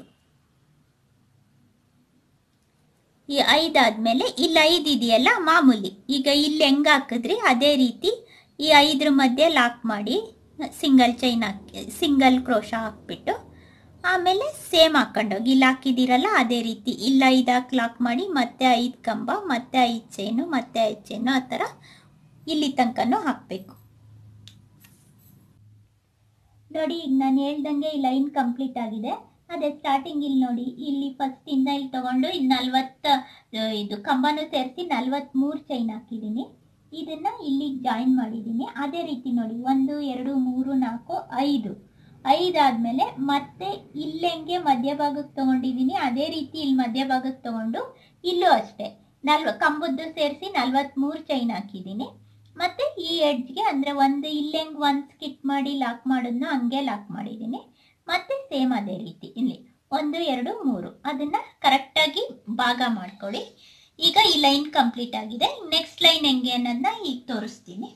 A: ಈ ಐದಾದ್ಮೇಲೆ ಇಲ್ಲಿ ಐದು ಇದೆಯಲ್ಲ ಮಾಮೂಲಿ ಈಗ ಇಲ್ಲಿ ಹೆಂಗೆ ಹಾಕಿದ್ರಿ ಅದೇ ರೀತಿ ಈ ಐದರ ಮಧ್ಯೆ ಲಾಕ್ ಮಾಡಿ ಸಿಂಗಲ್ ಚೈನ್ ಹಾಕಿ ಸಿಂಗಲ್ ಕ್ರೋಶ ಹಾಕ್ಬಿಟ್ಟು ಆಮೇಲೆ ಸೇಮ್ ಹಾಕೊಂಡೋಗಿ ಇಲ್ಲಿ ಹಾಕಿದ್ದೀರಲ್ಲ ಅದೇ ರೀತಿ ಇಲ್ಲ ಐದು ಹಾಕಿ ಲಾಕ್ ಮಾಡಿ ಮತ್ತೆ ಐದು ಕಂಬ ಮತ್ತೆ ಐದು ಚೈನು ಮತ್ತೆ ಐದು ಚೈನು ಆ ಥರ ಇಲ್ಲಿ ತನಕನೂ ಹಾಕಬೇಕು ನೋಡಿ ಈಗ ನಾನು ಹೇಳ್ದಂಗೆ ಈ ಲೈನ್ ಕಂಪ್ಲೀಟ್ ಆಗಿದೆ ಅದೇ ಸ್ಟಾರ್ಟಿಂಗ್ ಇಲ್ಲಿ ನೋಡಿ ಇಲ್ಲಿ ಫಸ್ಟ್ ಇಂದ ಇಲ್ಲಿ ತಗೊಂಡು ಇಲ್ಲಿ ನಲ್ವತ್ತ ಇದು ಕಂಬನೂ ಸೇರಿಸಿ ನಲ್ವತ್ಮೂರು ಚೈನ್ ಹಾಕಿದ್ದೀನಿ ಇದನ್ನ ಇಲ್ಲಿಗೆ ಜಾಯಿನ್ ಮಾಡಿದ್ದೀನಿ ಅದೇ ರೀತಿ ನೋಡಿ ಒಂದು ಎರಡು ಮೂರು ನಾಲ್ಕು ಐದು ಐದಾದ್ಮೇಲೆ ಮತ್ತೆ ಇಲ್ಲೆಂಗೆ ಮಧ್ಯಭಾಗಕ್ಕೆ ತಗೊಂಡಿದ್ದೀನಿ ಅದೇ ರೀತಿ ಇಲ್ಲಿ ಮಧ್ಯಭಾಗಕ್ಕೆ ತಗೊಂಡು ಇಲ್ಲೂ ಅಷ್ಟೇ ನಲ್ವ ಕಂಬದ್ದು ಸೇರಿಸಿ ನಲ್ವತ್ಮೂರು ಚೈನ್ ಹಾಕಿದ್ದೀನಿ ಮತ್ತೆ ಈ ಎಡ್ಜ್ಗೆ ಅಂದರೆ ಒಂದು ಇಲ್ಲೆಂಗೆ ಒಂದು ಸ್ಕಿಟ್ ಮಾಡಿ ಲಾಕ್ ಮಾಡೋದನ್ನ ಹಂಗೆ ಲಾಕ್ ಮಾಡಿದ್ದೀನಿ ಮತ್ತೆ ಸೇಮ್ ಅದೇ ರೀತಿ ಇಲ್ಲಿ ಒಂದು ಎರಡು ಮೂರು ಅದನ್ನ ಕರೆಕ್ಟಾಗಿ ಭಾಗ ಮಾಡ್ಕೊಳ್ಳಿ ಈಗ ಈ ಲೈನ್ ಕಂಪ್ಲೀಟ್ ಆಗಿದೆ ನೆಕ್ಸ್ಟ್ ಲೈನ್ ಹೆಂಗೆ ಅನ್ನೋದನ್ನ ಈಗ ತೋರಿಸ್ತೀನಿ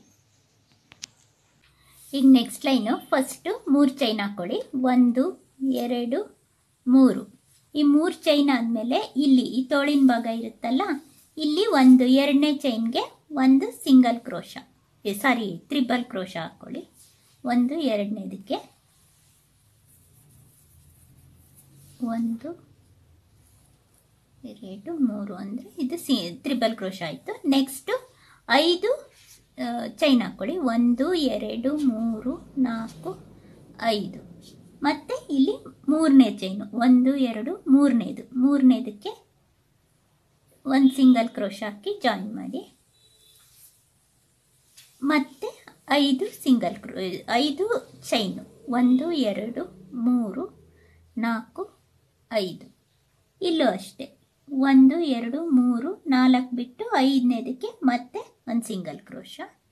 A: ಈಗ ನೆಕ್ಸ್ಟ್ ಲೈನು ಫಸ್ಟು ಮೂರು ಚೈನ್ ಹಾಕ್ಕೊಳ್ಳಿ ಒಂದು ಎರಡು ಮೂರು ಈ ಮೂರು ಚೈನ್ ಆದಮೇಲೆ ಇಲ್ಲಿ ಈ ತೋಳಿನ ಭಾಗ ಇರುತ್ತಲ್ಲ ಇಲ್ಲಿ ಒಂದು ಎರಡನೇ ಚೈನ್ಗೆ ಒಂದು single crochet sorry triple crochet ಹಾಕ್ಕೊಳ್ಳಿ ಒಂದು ಎರಡನೇದಕ್ಕೆ ಒಂದು ಎರಡು ಮೂರು ಅಂದರೆ ಇದು ಸಿ ತ್ರಿಬಲ್ ಕ್ರೋಶ ಆಯಿತು ನೆಕ್ಸ್ಟು ಐದು ಚೈನ್ ಹಾಕ್ಕೊಳ್ಳಿ ಒಂದು ಎರಡು ಮೂರು ನಾಲ್ಕು ಐದು ಮತ್ತು ಇಲ್ಲಿ ಮೂರನೇ ಚೈನು ಒಂದು ಎರಡು ಮೂರನೇದು ಮೂರನೇದಕ್ಕೆ ಒಂದು ಸಿಂಗಲ್ ಕ್ರೋಶ ಹಾಕಿ ಜಾಯಿನ್ ಮಾಡಿ ಮತ್ತು ಐದು ಸಿಂಗಲ್ ಕ್ರೋ ಐದು ಚೈನು ಒಂದು ಎರಡು ಮೂರು ನಾಲ್ಕು ಐದು ಇಲ್ಲೂ ಅಷ್ಟೇ ಒಂದು ಎರಡು ಮೂರು ನಾಲ್ಕು ಬಿಟ್ಟು ಐದನೇದಕ್ಕೆ ಮತ್ತೆ ಒಂದು ಸಿಂಗಲ್ ಕ್ರೋಶ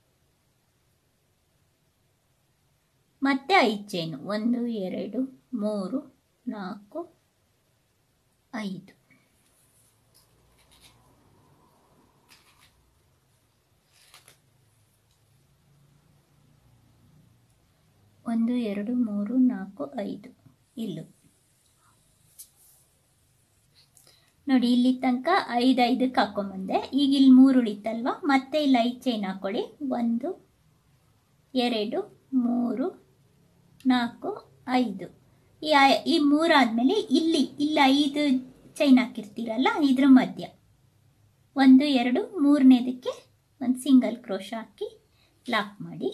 A: ಮತ್ತೆ ಐದು ಚೈನು ಒಂದು ಎರಡು ಮೂರು ನಾಲ್ಕು ಐದು ಒಂದು ಎರಡು ಮೂರು ನಾಲ್ಕು ಐದು ಇಲ್ಲೂ ನೋಡಿ ಇಲ್ಲಿ ತನಕ ಐದು ಐದಕ್ಕೆ ಹಾಕೊಂಬಂದೆ ಈಗ ಇಲ್ಲಿ ಮೂರು ಉಳಿತಲ್ವ ಮತ್ತೆ ಇಲ್ಲಿ ಐದು ಚೈನ್ ಹಾಕೊಳ್ಳಿ ಒಂದು ಎರಡು ಮೂರು ನಾಲ್ಕು ಐದು ಈ ಐ- ಈ ಮೂರಾದ್ಮೇಲೆ ಇಲ್ಲಿ ಇಲ್ಲಿ ಐದು ಚೈನ್ ಹಾಕಿರ್ತೀರಲ್ಲ ಇದ್ರ ಮಧ್ಯ ಒಂದು ಎರಡು ಮೂರನೇದಕ್ಕೆ ಒಂದು ಸಿಂಗಲ್ ಕ್ರೋಶ ಹಾಕಿ ಲಾಕ್ ಮಾಡಿ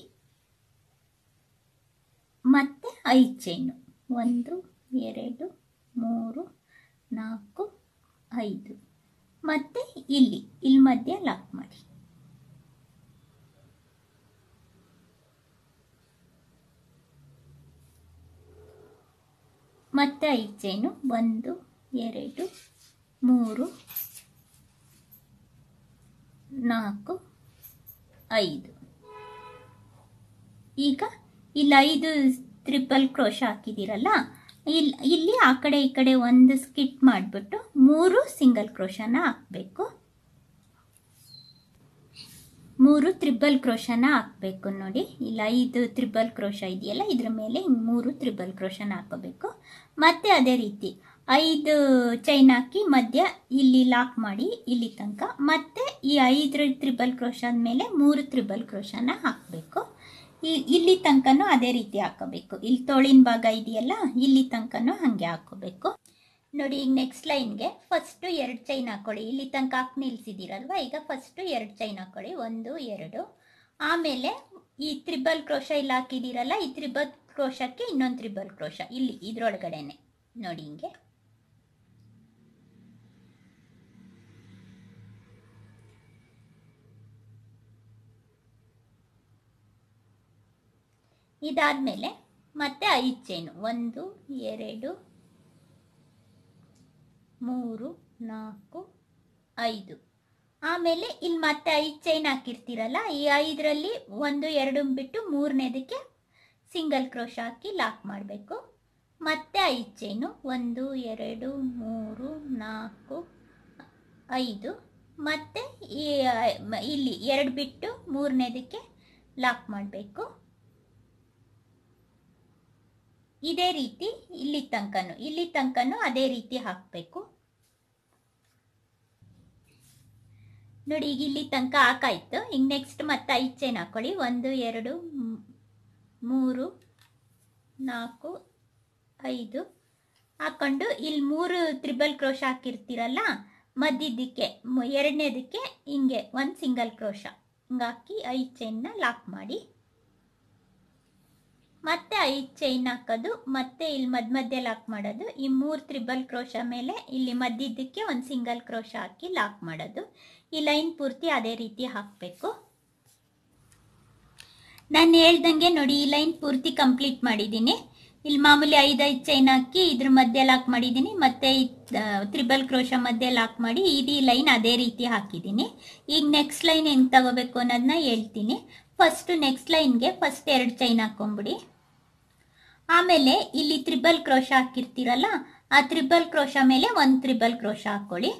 A: ಮತ್ತೆ ಐದು ಚೈನು ಒಂದು ಎರಡು ಮೂರು ನಾಲ್ಕು ಐದು ಮತ್ತೆ ಇಲ್ಲಿ ಇಲ್ಲಿ ಮಧ್ಯ ಲಾಕ್ ಮಾಡಿ ಮತ್ತೆ ಐದು ಚೈನು ಒಂದು ಎರಡು ಮೂರು ನಾಲ್ಕು ಐದು ಈಗ ಇಲ್ಲಿ ಐದು ತ್ರಿಪಲ್ ಕ್ರೋಶ ಹಾಕಿದ್ದೀರಲ್ಲ ಇಲ್ಲಿ ಇಲ್ಲಿ ಆ ಕಡೆ ಈ ಕಡೆ ಒಂದು ಸ್ಕಿಟ್ ಮಾಡಿಬಿಟ್ಟು ಮೂರು ಸಿಂಗಲ್ ಕ್ರೋಶನ ಹಾಕಬೇಕು ಮೂರು ತ್ರಿಬಲ್ ಕ್ರೋಶನ ಹಾಕಬೇಕು ನೋಡಿ ಇಲ್ಲಿ ಐದು ತ್ರಿಬಲ್ ಕ್ರೋಶ ಇದೆಯಲ್ಲ ಇದ್ರ ಮೇಲೆ ಹಿಂಗ್ ಮೂರು ತ್ರಿಬಲ್ ಕ್ರೋಶನ ಹಾಕೋಬೇಕು ಮತ್ತೆ ಅದೇ ರೀತಿ ಐದು ಚೈನ್ ಹಾಕಿ ಮಧ್ಯ ಇಲ್ಲಿ ಲಾಕ್ ಮಾಡಿ ಇಲ್ಲಿ ತನಕ ಮತ್ತೆ ಈ ಐದು ತ್ರಿಬಲ್ ಕ್ರೋಶದ ಮೇಲೆ ಮೂರು ತ್ರಿಬಲ್ ಕ್ರೋಶನ ಹಾಕಬೇಕು ಇಲ್ಲಿ ತನಕನೂ ಅದೇ ರೀತಿ ಹಾಕೋಬೇಕು ಇಲ್ಲಿ ತೋಳಿನ ಭಾಗ ಇದೆಯಲ್ಲ ಇಲ್ಲಿ ತನಕನೂ ಹಾಗೆ ಹಾಕೋಬೇಕು ನೋಡಿ ಈಗ ನೆಕ್ಸ್ಟ್ ಲೈನ್ಗೆ ಫಸ್ಟು ಎರಡು ಚೈನ್ ಹಾಕೊಳ್ಳಿ ಇಲ್ಲಿ ತನಕ ಹಾಕಿ ನಿಲ್ಸಿದ್ದೀರಲ್ವ ಈಗ ಫಸ್ಟು ಎರಡು ಚೈನ್ ಹಾಕೊಳ್ಳಿ ಒಂದು ಎರಡು ಆಮೇಲೆ ಈ ತ್ರಿಬಲ್ ಕ್ರೋಶ ಇಲ್ಲಿ ಹಾಕಿದ್ದೀರಲ್ಲ ಈ ತ್ರಿಬಲ್ ಕ್ರೋಶಕ್ಕೆ ಇನ್ನೊಂದು ತ್ರಿಬಲ್ ಕ್ರೋಶ ಇಲ್ಲಿ ಇದ್ರೊಳಗಡೆನೆ ನೋಡಿ ಹಿಂಗೆ ಇದಾದ್ಮೇಲೆ ಮತ್ತೆ ಐದು ಚೈನು ಒಂದು ಎರಡು ಮೂರು ನಾಲ್ಕು ಐದು ಆಮೇಲೆ ಇಲ್ಲಿ ಮತ್ತೆ ಐದು ಚೈನ್ ಹಾಕಿರ್ತೀರಲ್ಲ ಈ ಐದರಲ್ಲಿ ಒಂದು ಎರಡು ಬಿಟ್ಟು ಮೂರನೇದಕ್ಕೆ ಸಿಂಗಲ್ ಕ್ರೋಶ ಹಾಕಿ ಲಾಕ್ ಮಾಡಬೇಕು ಮತ್ತೆ ಐದು ಚೈನು ಒಂದು ಎರಡು ಮೂರು ನಾಲ್ಕು ಐದು ಮತ್ತೆ ಈ ಮ- ಇಲ್ಲಿ ಎರಡು ಬಿಟ್ಟು ಮೂರನೇದಕ್ಕೆ ಲಾಕ್ ಮಾಡಬೇಕು ಇದೇ ರೀತಿ ಇಲ್ಲಿ ತನಕನು ಇಲ್ಲಿ ತನಕನು ಅದೇ ರೀತಿ ಹಾಕಬೇಕು ನೋಡಿ ಈಗ ಇಲ್ಲಿ ತನಕ ಹಾಕಾಯ್ತು ಈಗ ನೆಕ್ಸ್ಟ್ ಮತ್ತೆ ಐದು ಚೈನ್ ಹಾಕೊಳ್ಳಿ ಒಂದು ಎರಡು ಮ್- ಮೂರು ನಾಲ್ಕು ಐದು ಹಾಕೊಂಡು ಇಲ್ಲಿ ಮೂರು ತ್ರಿಬಲ್ ಕ್ರೋಶ ಹಾಕಿರ್ತೀರಲ್ಲ ಮಧ್ಯದಕ್ಕೆ ಮು- ಎರಡನೇದಕ್ಕೆ ಹಿಂಗೆ ಒಂದು ಸಿಂಗಲ್ ಕ್ರೋಶ ಹಿಂಗೆ ಹಾಕಿ ಐದು ಚೈನ್ನ ಲಾಕ್ ಮಾಡಿ ಮತ್ತೆ ಐದು ಚೈನ್ ಹಾಕೋದು ಮತ್ತೆ ಇಲ್ಲಿ ಮಧ್ಯ ಮಧ್ಯ ಲಾಕ್ ಮಾಡೋದು ಈ ಮೂರು ತ್ರಿಬಲ್ ಕ್ರೋಶ ಮೇಲೆ ಇಲ್ಲಿ ಮಧ್ಯದಕ್ಕೆ ಒಂದು ಸಿಂಗಲ್ ಕ್ರೋಶ ಹಾಕಿ ಲಾಕ್ ಮಾಡೋದು ಈ ಲೈನ್ ಪೂರ್ತಿ ಅದೇ ರೀತಿ ಹಾಕಬೇಕು ನಾನು ಹೇಳ್ದಂಗೆ ನೋಡಿ ಈ ಲೈನ್ ಪೂರ್ತಿ ಕಂಪ್ಲೀಟ್ ಮಾಡಿದ್ದೀನಿ ಇಲ್ಲಿ ಮಾಮೂಲಿ ಐದೈದು ಚೈನ್ ಹಾಕಿ ಇದ್ರ ಮಧ್ಯೆ ಲಾಕ್ ಮಾಡಿದ್ದೀನಿ ಮತ್ತೆ ತ್ರಿಬಲ್ ಕ್ರೋಶ ಮಧ್ಯೆ ಲಾಕ್ ಮಾಡಿ ಇಡೀ ಲೈನ್ ಅದೇ ರೀತಿ ಹಾಕಿದ್ದೀನಿ ಈಗ ನೆಕ್ಸ್ಟ್ ಲೈನ್ ಹೆಂಗೆ ತಗೋಬೇಕು ಅನ್ನೋದನ್ನ ಹೇಳ್ತೀನಿ ಫಸ್ಟ್ ನೆಕ್ಸ್ಟ್ ಲೈನ್ಗೆ ಫಸ್ಟ್ ಎರಡು ಚೈನ್ ಹಾಕೊಂಬಿಡಿ ಆಮೇಲೆ ಇಲ್ಲಿ ತ್ರಿಬಲ್ ಕ್ರೋಶ ಹಾಕಿರ್ತೀರಲ್ಲ ಆ ತ್ರಿಬಲ್ ಕ್ರೋಶ ಮೇಲೆ ಒಂದು ತ್ರಿಬಲ್ ಕ್ರೋಶ ಹಾಕೊಳ್ಳಿ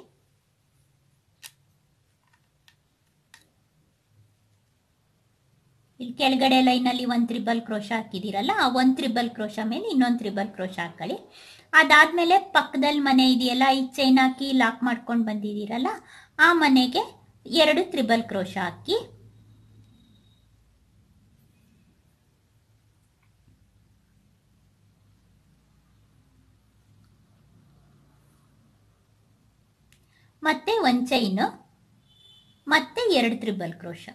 A: ಇಲ್ಲಿ ಕೆಳಗಡೆ ಲೈನಲ್ಲಿ ಒಂದು ತ್ರಿಬಲ್ ಕ್ರೋಶ ಹಾಕಿದ್ದೀರಲ್ಲ ಆ ಒಂದು ತ್ರಿಬಲ್ ಕ್ರೋಶ ಮೇಲೆ ಇನ್ನೊಂದು ತ್ರಿಬಲ್ ಕ್ರೋಶ ಹಾಕೊಳ್ಳಿ ಅದಾದ್ಮೇಲೆ ಪಕ್ಕದಲ್ಲಿ ಮನೆ ಇದೆಯಲ್ಲ ಈ ಚೈನ್ ಹಾಕಿ ಲಾಕ್ ಮಾಡ್ಕೊಂಡು ಬಂದಿದ್ದೀರಲ್ಲ ಆ ಮನೆಗೆ ಎರಡು ತ್ರಿಬಲ್ ಕ್ರೋಶ ಹಾಕಿ ಮತ್ತೆ ಒಂದು ಚೈನು ಮತ್ತೆ ಎರಡು ತ್ರಿಬಲ್ ಕ್ರೋಶ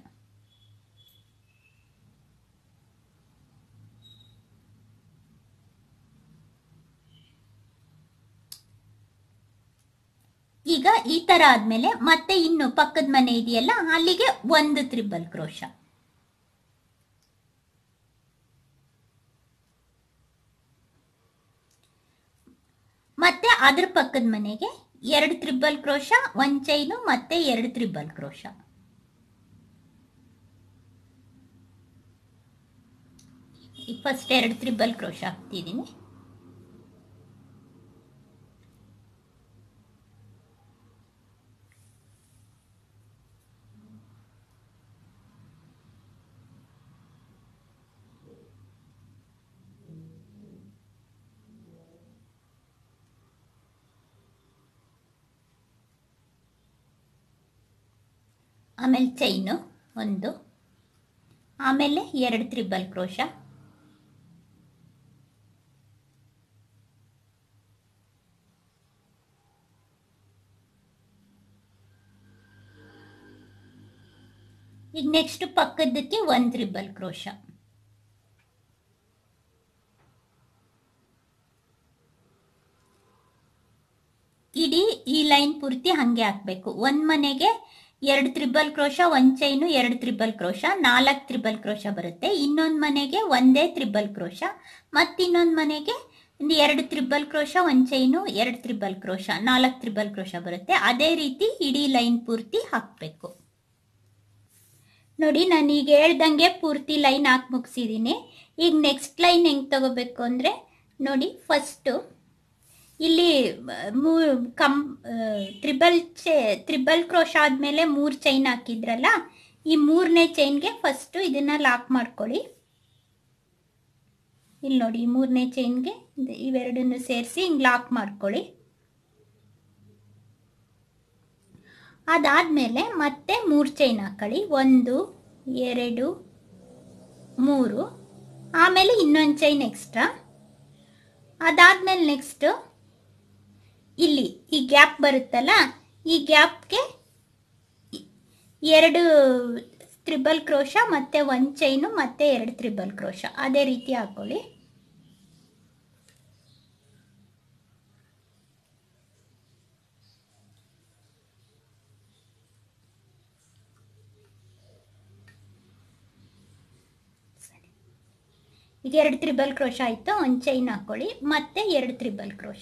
A: ಈಗ ಈ ತರ ಆದ್ಮೇಲೆ ಮತ್ತೆ ಇನ್ನು ಪಕ್ಕದ ಮನೆ ಇದೆಯಲ್ಲ ಅಲ್ಲಿಗೆ ಒಂದು ತ್ರಿಬಲ್ ಕ್ರೋಶ ಮತ್ತೆ ಅದ್ರ ಪಕ್ಕದ ಮನೆಗೆ ಎರಡು ತ್ರಿಬಲ್ ಕ್ರೋಶ ಒಂದ್ ಚೈನು ಮತ್ತೆ ಎರಡು ತ್ರಿಬಲ್ ಕ್ರೋಶ ಫಸ್ಟ್ ಎರಡು ತ್ರಿಬಲ್ ಕ್ರೋಶ ಹಾಕ್ತಿದ್ದೀನಿ ಆಮೇಲೆ ಚೈನು ಒಂದು ಆಮೇಲೆ ಎರಡು ತ್ರಿಬಲ್ ಕ್ರೋಶ ಈಗ ನೆಕ್ಸ್ಟ್ ಪಕ್ಕದಕ್ಕೆ ಒಂದು ತ್ರಿಬಲ್ ಕ್ರೋಶ ಇಡೀ ಈ ಲೈನ್ ಪೂರ್ತಿ ಹಂಗೆ ಹಾಕ್ಬೇಕು ಒಂದ್ ಮನೆಗೆ ಎರಡು ತ್ರಿಬಲ್ ಕ್ರೋಶ ಒಂದ್ ಚೈನು ಎರಡು ತ್ರಿಬಲ್ ಕ್ರೋಶ ನಾಲ್ಕು ತ್ರಿಬಲ್ ಕ್ರೋಶ ಬರುತ್ತೆ ಇನ್ನೊಂದ್ ಮನೆಗೆ ಒಂದೇ ತ್ರಿಬಲ್ ಕ್ರೋಶ ಮತ್ತಿನ್ನೊಂದ್ ಮನೆಗೆ ಒಂದು ಎರಡು ತ್ರಿಬಲ್ ಕ್ರೋಶ ಒಂದ್ ಚೈನು ಎರಡು ತ್ರಿಬಲ್ ಕ್ರೋಶ ನಾಲ್ಕು ತ್ರಿಬಲ್ ಕ್ರೋಶ ಬರುತ್ತೆ ಅದೇ ರೀತಿ ಇಡೀ ಲೈನ್ ಪೂರ್ತಿ ಹಾಕ್ಬೇಕು ನೋಡಿ ನಾನು ಈಗ ಹೇಳ್ದಂಗೆ ಪೂರ್ತಿ ಲೈನ್ ಹಾಕಿ ಮುಗಿಸಿದ್ದೀನಿ ಈಗ ನೆಕ್ಸ್ಟ್ ಲೈನ್ ಹೆಂಗೆ ತಗೋಬೇಕು ಅಂದರೆ ನೋಡಿ ಫಸ್ಟು ಇಲ್ಲಿ ಮೂ ಕಂ ತ್ರಿಬಲ್ ಚೆ ತ್ರಿಬಲ್ ಕ್ರೋಶ ಆದಮೇಲೆ ಮೂರು ಚೈನ್ ಹಾಕಿದ್ರಲ್ಲ ಈ ಮೂರನೇ ಚೈನ್ಗೆ ಫಸ್ಟು ಇದನ್ನು ಲಾಕ್ ಮಾಡ್ಕೊಳ್ಳಿ ಇಲ್ಲಿ ನೋಡಿ ಈ ಮೂರನೇ ಚೈನ್ಗೆ ಇವೆರಡನ್ನು ಸೇರಿಸಿ ಹಿಂಗೆ ಲಾಕ್ ಮಾಡ್ಕೊಳ್ಳಿ ಅದಾದಮೇಲೆ ಮತ್ತೆ ಮೂರು ಚೈನ್ ಹಾಕೊಳ್ಳಿ ಒಂದು ಎರಡು ಮೂರು ಆಮೇಲೆ ಇನ್ನೊಂದು ಚೈನ್ ಎಕ್ಸ್ಟ್ರಾ ಅದಾದಮೇಲೆ ನೆಕ್ಸ್ಟು ಇಲ್ಲಿ ಈ ಗ್ಯಾಪ್ ಬರುತ್ತಲ್ಲ ಈ ಗ್ಯಾಪ್ಗೆ ಎರಡು ತ್ರಿಬಲ್ ಕ್ರೋಶ ಮತ್ತು ಒಂದು ಚೈನು ಮತ್ತು ಎರಡು ತ್ರಿಬಲ್ ಕ್ರೋಶ ಅದೇ ರೀತಿ ಹಾಕೊಳ್ಳಿ ಈಗ ಎರಡು ತ್ರಿಬಲ್ ಕ್ರೋಶ ಆಯಿತು ಒಂದು ಚೈನ್ ಹಾಕೊಳ್ಳಿ ಮತ್ತೆ ಎರಡು ತ್ರಿಬಲ್ ಕ್ರೋಶ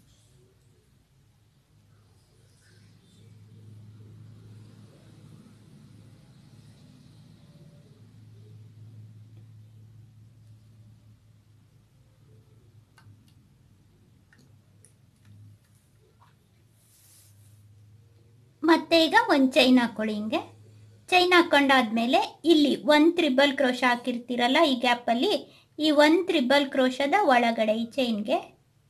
A: ಮತ್ತೆ ಈಗ ಒಂದು ಚೈನ್ ಹಾಕೊಳ್ಳಿ ಹಿಂಗೆ ಚೈನ್ ಹಾಕೊಂಡಾದ್ಮೇಲೆ ಇಲ್ಲಿ ಒಂದು ತ್ರಿಬಲ್ ಕ್ರೋಶ ಹಾಕಿರ್ತೀರಲ್ಲ ಈ ಗ್ಯಾಪಲ್ಲಿ ಈ ಒಂದು ತ್ರಿಬಲ್ ಕ್ರೋಶದ ಒಳಗಡೆ ಈ ಚೈನ್ಗೆ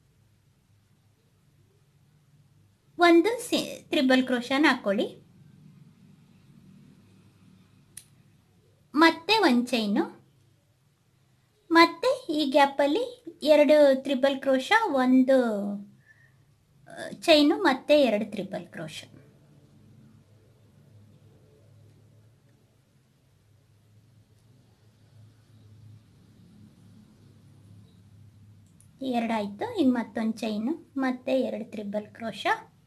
A: ಒಂದು ಸಿ ತ್ರಿಬಲ್ ಕ್ರೋಶನ ಹಾಕೊಳ್ಳಿ ಮತ್ತೆ ಒಂದು ಚೈನು ಮತ್ತೆ ಈ ಗ್ಯಾಪಲ್ಲಿ ಎರಡು ತ್ರಿಬಲ್ ಕ್ರೋಶ ಒಂದು ಚೈನು ಮತ್ತೆ ಎರಡು ತ್ರಿಬಲ್ ಕ್ರೋಶ ಎರಡಾಯಿತು ಈಗ ಮತ್ತೊಂದು ಚೈನು ಮತ್ತೆ ಎರಡು ತ್ರಿಬಲ್ ಕ್ರೋಶ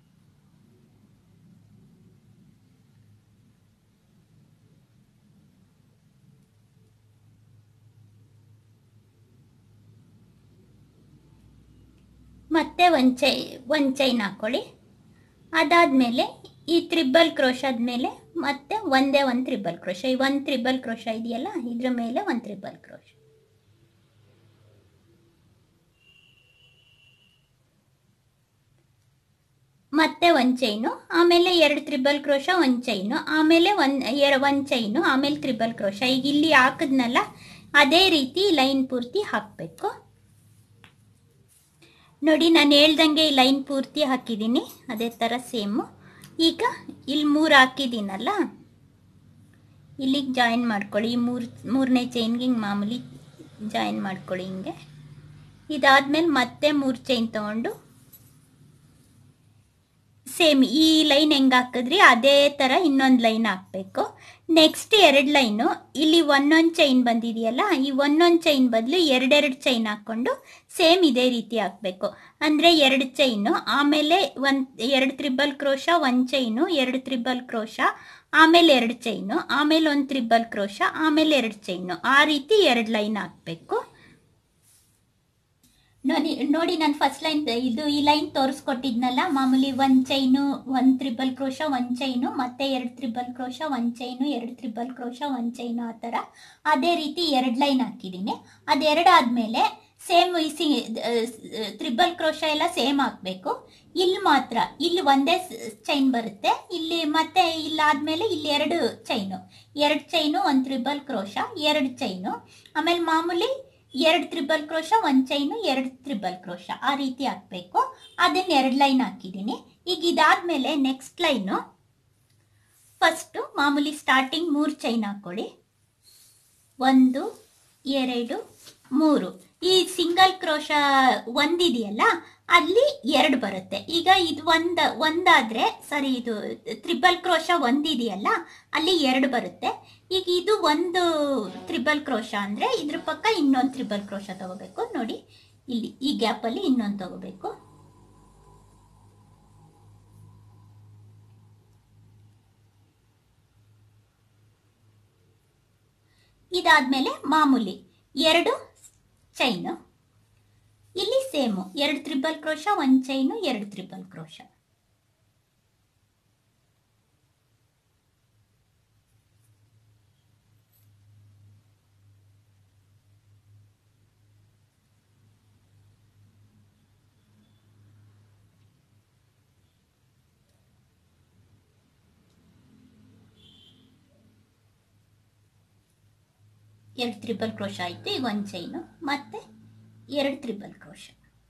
A: ಮತ್ತೆ ಒಂದು ಚೈ ಒಂದು ಚೈನ್ ಹಾಕೊಳ್ಳಿ ಅದಾದಮೇಲೆ ಈ ತ್ರಿಬಲ್ ಕ್ರೋಶ ಆದಮೇಲೆ ಮತ್ತೆ ಒಂದೇ ಒಂದು ತ್ರಿಬಲ್ ಕ್ರೋಶ ಈ ಒಂದು ತ್ರಿಬಲ್ ಕ್ರೋಶ ಇದೆಯಲ್ಲ ಇದ್ರ ಮೇಲೆ ಒಂದು ತ್ರಿಬಲ್ ಕ್ರೋಶ ಮತ್ತೆ ಒಂದು ಚೈನು ಆಮೇಲೆ ಎರಡು ತ್ರಿಬಲ್ ಕ್ರೋಶ ಒಂದು ಚೈನು ಆಮೇಲೆ ಒಂದು ಎರ ಒಂದು ಚೈನು ಆಮೇಲೆ ತ್ರಿಬಲ್ ಕ್ರೋಶ ಈಗ ಇಲ್ಲಿ ಹಾಕಿದ್ನಲ್ಲ ಅದೇ ರೀತಿ ಲೈನ್ ಪೂರ್ತಿ ಹಾಕಬೇಕು ನೋಡಿ ನಾನು ಹೇಳ್ದಂಗೆ ಈ ಲೈನ್ ಪೂರ್ತಿ ಹಾಕಿದ್ದೀನಿ ಅದೇ ಥರ ಸೇಮು ಈಗ ಇಲ್ಲಿ ಮೂರು ಹಾಕಿದ್ದೀನಲ್ಲ ಇಲ್ಲಿಗೆ ಜಾಯಿನ್ ಮಾಡ್ಕೊಳ್ಳಿ ಈ ಮೂರು ಮೂರನೇ ಚೈನ್ಗೆ ಹಿಂಗೆ ಮಾಮೂಲಿ ಜಾಯಿನ್ ಮಾಡ್ಕೊಳ್ಳಿ ಹಿಂಗೆ ಇದಾದ್ಮೇಲೆ ಮತ್ತೆ ಮೂರು ಚೈನ್ ತಗೊಂಡು ಸೇಮ್ ಈ ಲೈನ್ ಹೆಂಗ್ ಹಾಕಿದ್ರಿ ಅದೇ ತರ ಇನ್ನೊಂದು ಲೈನ್ ಹಾಕ್ಬೇಕು ನೆಕ್ಸ್ಟ್ ಎರಡು ಲೈನು ಇಲ್ಲಿ ಒಂದೊಂದು ಚೈನ್ ಬಂದಿದೆಯಲ್ಲ ಈ ಒಂದೊಂದು ಚೈನ್ ಬದಲು ಎರಡೆರಡು ಚೈನ್ ಹಾಕೊಂಡು ಸೇಮ್ ಇದೇ ರೀತಿ ಹಾಕ್ಬೇಕು ಅಂದ್ರೆ ಎರಡು ಚೈನು ಆಮೇಲೆ ಒಂದ್ ಎರಡು ತ್ರಿಬಲ್ ಕ್ರೋಶ ಒಂದ್ ಚೈನು ಎರಡು ತ್ರಿಬಲ್ ಕ್ರೋಶ ಆಮೇಲೆ ಎರಡು ಚೈನು ಆಮೇಲೆ ಒಂದು ತ್ರಿಬಲ್ ಕ್ರೋಶ ಆಮೇಲೆ ಎರಡು ಚೈನು ಆ ರೀತಿ ಎರಡು ಲೈನ್ ಹಾಕ್ಬೇಕು ನೋಡಿ ನೋಡಿ ನಾನು ಫಸ್ಟ್ ಲೈನ್ ಇದು ಈ ಲೈನ್ ತೋರಿಸ್ಕೊಟ್ಟಿದ್ನಲ್ಲ ಮಾಮೂಲಿ ಒಂದ್ ಚೈನು ಒಂದ್ ತ್ರಿಬಲ್ ಕ್ರೋಶ ಒಂದ್ ಚೈನು ಮತ್ತೆ ಎರಡು ತ್ರಿಬಲ್ ಕ್ರೋಶ ಒಂದ್ ಚೈನು ಎರಡು ತ್ರಿಬಲ್ ಕ್ರೋಶ ಒಂದ್ ಚೈನು ಆ ಥರ ಅದೇ ರೀತಿ ಎರಡು ಲೈನ್ ಹಾಕಿದ್ದೀನಿ ಅದೆರಡು ಆದ್ಮೇಲೆ ಸೇಮ್ ಸಿ ತ್ರಿಬಲ್ ಕ್ರೋಶ ಎಲ್ಲ ಸೇಮ್ ಹಾಕ್ಬೇಕು ಇಲ್ಲಿ ಮಾತ್ರ ಇಲ್ಲಿ ಒಂದೇ ಚೈನ್ ಬರುತ್ತೆ ಇಲ್ಲಿ ಮತ್ತೆ ಇಲ್ಲಾದ್ಮೇಲೆ ಇಲ್ಲಿ ಎರಡು ಚೈನು ಎರಡು ಚೈನು ಒಂದು ತ್ರಿಬಲ್ ಕ್ರೋಶ ಎರಡು ಚೈನು ಆಮೇಲೆ ಮಾಮೂಲಿ ಎರಡು ತ್ರಿಬಲ್ ಕ್ರೋಶ ಒಂದು ಚೈನು ಎರಡು ತ್ರಿಬಲ್ ಕ್ರೋಶ ಆ ರೀತಿ ಹಾಕ್ಬೇಕು ಅದನ್ನ ಎರಡು ಲೈನ್ ಹಾಕಿದ್ದೀನಿ ಈಗ ಇದಾದ್ಮೇಲೆ ನೆಕ್ಸ್ಟ್ ಲೈನು ಫಸ್ಟು ಮಾಮೂಲಿ ಸ್ಟಾರ್ಟಿಂಗ್ ಮೂರು ಚೈನ್ ಹಾಕೊಳ್ಳಿ ಒಂದು ಎರಡು ಮೂರು ಈ ಸಿಂಗಲ್ ಕ್ರೋಶ ಒಂದಿದೆಯಲ್ಲ ಅಲ್ಲಿ ಎರಡು ಬರುತ್ತೆ ಈಗ ಇದು ಒಂದ್ ಒಂದಾದ್ರೆ ಸರಿ ಇದು ತ್ರಿಬಲ್ ಕ್ರೋಶ ಒಂದಿದೆಯಲ್ಲ ಅಲ್ಲಿ ಎರಡು ಬರುತ್ತೆ ಈಗ ಇದು ಒಂದು ತ್ರಿಬಲ್ ಕ್ರೋಶ ಅಂದ್ರೆ ಇದ್ರ ಪಕ್ಕ ಇನ್ನೊಂದು ತ್ರಿಬಲ್ ಕ್ರೋಶ ತಗೋಬೇಕು ನೋಡಿ ಇಲ್ಲಿ ಈ ಗ್ಯಾಪಲ್ಲಿ ಇನ್ನೊಂದು ತಗೋಬೇಕು ಇದಾದ್ಮೇಲೆ ಮಾಮೂಲಿ ಎರಡು ಚೈನು ಇಲ್ಲಿ ಸೇಮು ಎರಡು ತ್ರಿಬಲ್ ಕ್ರೋಶ ಒಂದು ಚೈನು ಎರಡು ತ್ರಿಬಲ್ ಕ್ರೋಶ ಎರಡು ತ್ರಿಬಲ್ ಕ್ರೋಶ ಆಯಿತು ಈಗ ಒಂದು ಚೈನು ಮತ್ತೆ ಎರಡು ತ್ರಿಬಲ್ ಕ್ರೋಶ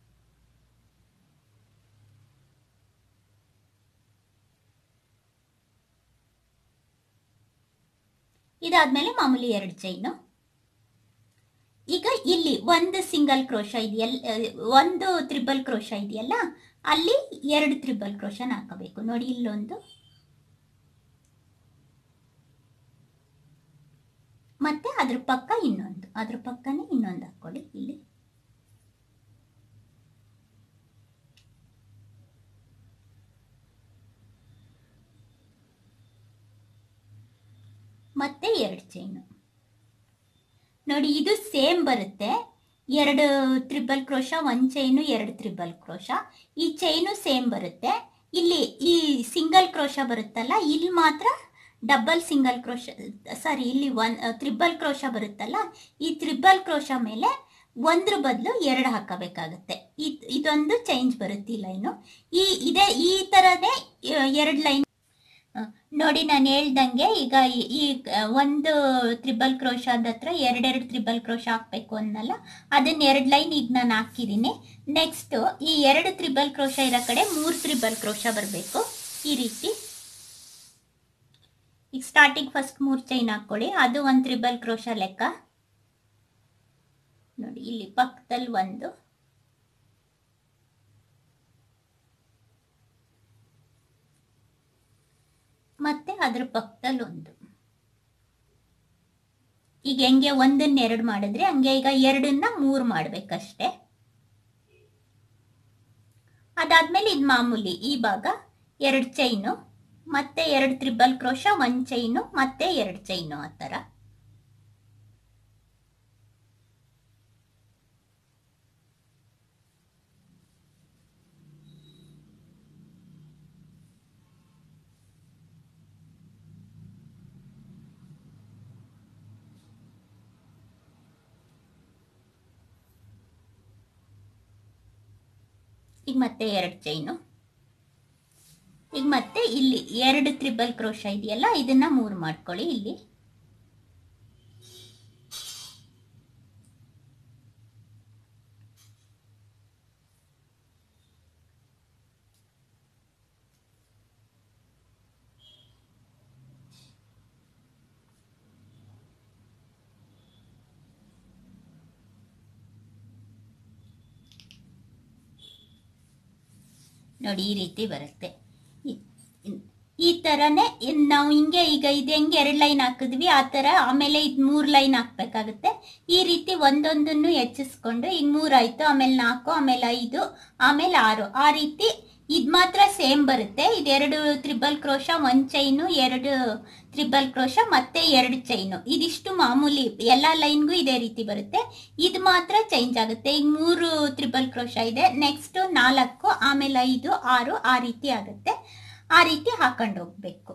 A: ಇದಾದ್ಮೇಲೆ ಮಾಮೂಲಿ ಎರಡು ಚೈನು ಈಗ ಇಲ್ಲಿ ಒಂದು ಸಿಂಗಲ್ ಕ್ರೋಶ ಇದೆಯಲ್ಲ ಒಂದು ತ್ರಿಬಲ್ ಕ್ರೋಶ ಇದೆಯಲ್ಲ ಅಲ್ಲಿ ಎರಡು ತ್ರಿಬಲ್ ಕ್ರೋಶನ ಹಾಕಬೇಕು ನೋಡಿ ಇಲ್ಲೊಂದು ಮತ್ತೆ ಅದ್ರ ಪಕ್ಕ ಇನ್ನೊಂದು ಅದ್ರ ಪಕ್ಕನೇ ಇನ್ನೊಂದು ಹಾಕೊಳ್ಳಿ ಇಲ್ಲಿ ಮತ್ತೆ ಎರಡು ಚೈನು ನೋಡಿ ಇದು ಸೇಮ್ ಬರುತ್ತೆ ಎರಡು ತ್ರಿಬಲ್ ಕ್ರೋಶ ಒಂದು ಚೈನು ಎರಡು ತ್ರಿಬಲ್ ಕ್ರೋಶ ಈ ಚೈನು ಸೇಮ್ ಬರುತ್ತೆ ಇಲ್ಲಿ ಈ ಸಿಂಗಲ್ ಕ್ರೋಶ ಬರುತ್ತಲ್ಲ ಇಲ್ಲಿ ಮಾತ್ರ ಡಬಲ್ ಸಿಂಗಲ್ ಕ್ರೋಶ ಸಾರಿ ಇಲ್ಲಿ ಒನ್ ತ್ರಿಬಲ್ ಕ್ರೋಶ ಬರುತ್ತಲ್ಲ ಈ ತ್ರಿಬಲ್ ಕ್ರೋಶ ಮೇಲೆ ಒಂದ್ರ ಬದಲು ಎರಡು ಹಾಕಬೇಕಾಗತ್ತೆ ಇದ್- ಇದೊಂದು ಚೇಂಜ್ ಬರುತ್ತೆ ಈ ಲೈನು ಈ ಇದೇ ಈ ಥರನೇ ಎರಡು ಲೈನ್ ನೋಡಿ ನಾನು ಹೇಳ್ದಂಗೆ ಈಗ ಈ- ಈ ಒಂದು ತ್ರಿಬಲ್ ಕ್ರೋಶದ ಹತ್ರ ಎರಡೆರಡು ತ್ರಿಬಲ್ ಕ್ರೋಶ ಹಾಕ್ಬೇಕು ಅನ್ನಲ್ಲ ಅದನ್ನ ಎರಡು ಲೈನ್ ಈಗ ನಾನು ಹಾಕಿದ್ದೀನಿ ನೆಕ್ಸ್ಟ್ ಈ ಎರಡು ತ್ರಿಬಲ್ ಕ್ರೋಶ ಇರೋ ಕಡೆ ಮೂರು ತ್ರಿಬಲ್ ಕ್ರೋಶ ಬರಬೇಕು ಈ ರೀತಿ ಈಗ ಸ್ಟಾರ್ಟಿಂಗ್ ಫಸ್ಟ್ ಮೂರು ಚೈನ್ ಹಾಕೊಳ್ಳಿ ಅದು ಒಂದು ತ್ರಿಬಲ್ ಕ್ರೋಶ ಲೆಕ್ಕ ನೋಡಿ ಇಲ್ಲಿ ಪಕ್ಕದಲ್ಲಿ ಒಂದು ಮತ್ತೆ ಅದ್ರ ಪಕ್ಕದಲ್ಲಿ ಒಂದು ಈಗ ಹೆಂಗೆ ಒಂದನ್ನ ಎರಡು ಮಾಡಿದ್ರೆ ಹಂಗೆ ಈಗ ಎರಡನ್ನ ಮೂರು ಮಾಡ್ಬೇಕಷ್ಟೆ ಅದಾದ್ಮೇಲೆ ಇದು ಮಾಮೂಲಿ ಈ ಭಾಗ ಎರಡು ಚೈನು ಮತ್ತೆ ಎರಡು ತ್ರಿಬಲ್ ಕ್ರೋಶ ಒಂದು ಚೈನು ಮತ್ತೆ ಎರಡು ಚೈನು ಆ ಥರ ಈಗ ಮತ್ತೆ ಎರಡು ಚೈನು ಈಗ ಮತ್ತೆ ಇಲ್ಲಿ ಎರಡು ತ್ರಿಬಲ್ ಕ್ರೋಶ ಇದೆಯಲ್ಲ ಇದನ್ನ ಮೂರು ಮಾಡ್ಕೊಳ್ಳಿ ಇಲ್ಲಿ ನೋಡಿ ಈ ರೀತಿ ಬರುತ್ತೆ ಈ- ಈ ತರನೇ ಇನ್ ನಾವು ಹಿಂಗೆ ಈಗ ಇದು ಹೆಂಗೆ ಎರಡು ಲೈನ್ ಹಾಕಿದ್ವಿ ಆ ತರ ಆಮೇಲೆ ಇದು ಮೂರು ಲೈನ್ ಹಾಕ್ಬೇಕಾಗುತ್ತೆ ಈ ರೀತಿ ಒಂದೊಂದನ್ನು ಹೆಚ್ಚಿಸ್ಕೊಂಡು ಈಗ ಮೂರಾಯ್ತು ಆಮೇಲೆ ನಾಲ್ಕು ಆಮೇಲೆ ಐದು ಆಮೇಲೆ ಆರು ಆ ರೀತಿ ಇದು ಮಾತ್ರ ಸೇಮ್ ಬರುತ್ತೆ ಇದೆರಡು ತ್ರಿಬಲ್ ಕ್ರೋಶ ಒಂದ್ ಚೈನು ಎರಡು ತ್ರಿಬಲ್ ಕ್ರೋಶ ಮತ್ತೆ ಎರಡು ಚೈನು ಇದಿಷ್ಟು ಮಾಮೂಲಿ ಎಲ್ಲ ಲೈನ್ಗೂ ಇದೇ ರೀತಿ ಬರುತ್ತೆ ಇದು ಮಾತ್ರ ಚೇಂಜ್ ಆಗುತ್ತೆ ಈಗ ಮೂರು ತ್ರಿಬಲ್ ಕ್ರೋಶ ಇದೆ ನೆಕ್ಸ್ಟ್ ನಾಲ್ಕು ಆಮೇಲೆ ಐದು ಆರು ಆ ರೀತಿ ಆಗುತ್ತೆ ಆ ರೀತಿ ಹಾಕೊಂಡು ಹೋಗ್ಬೇಕು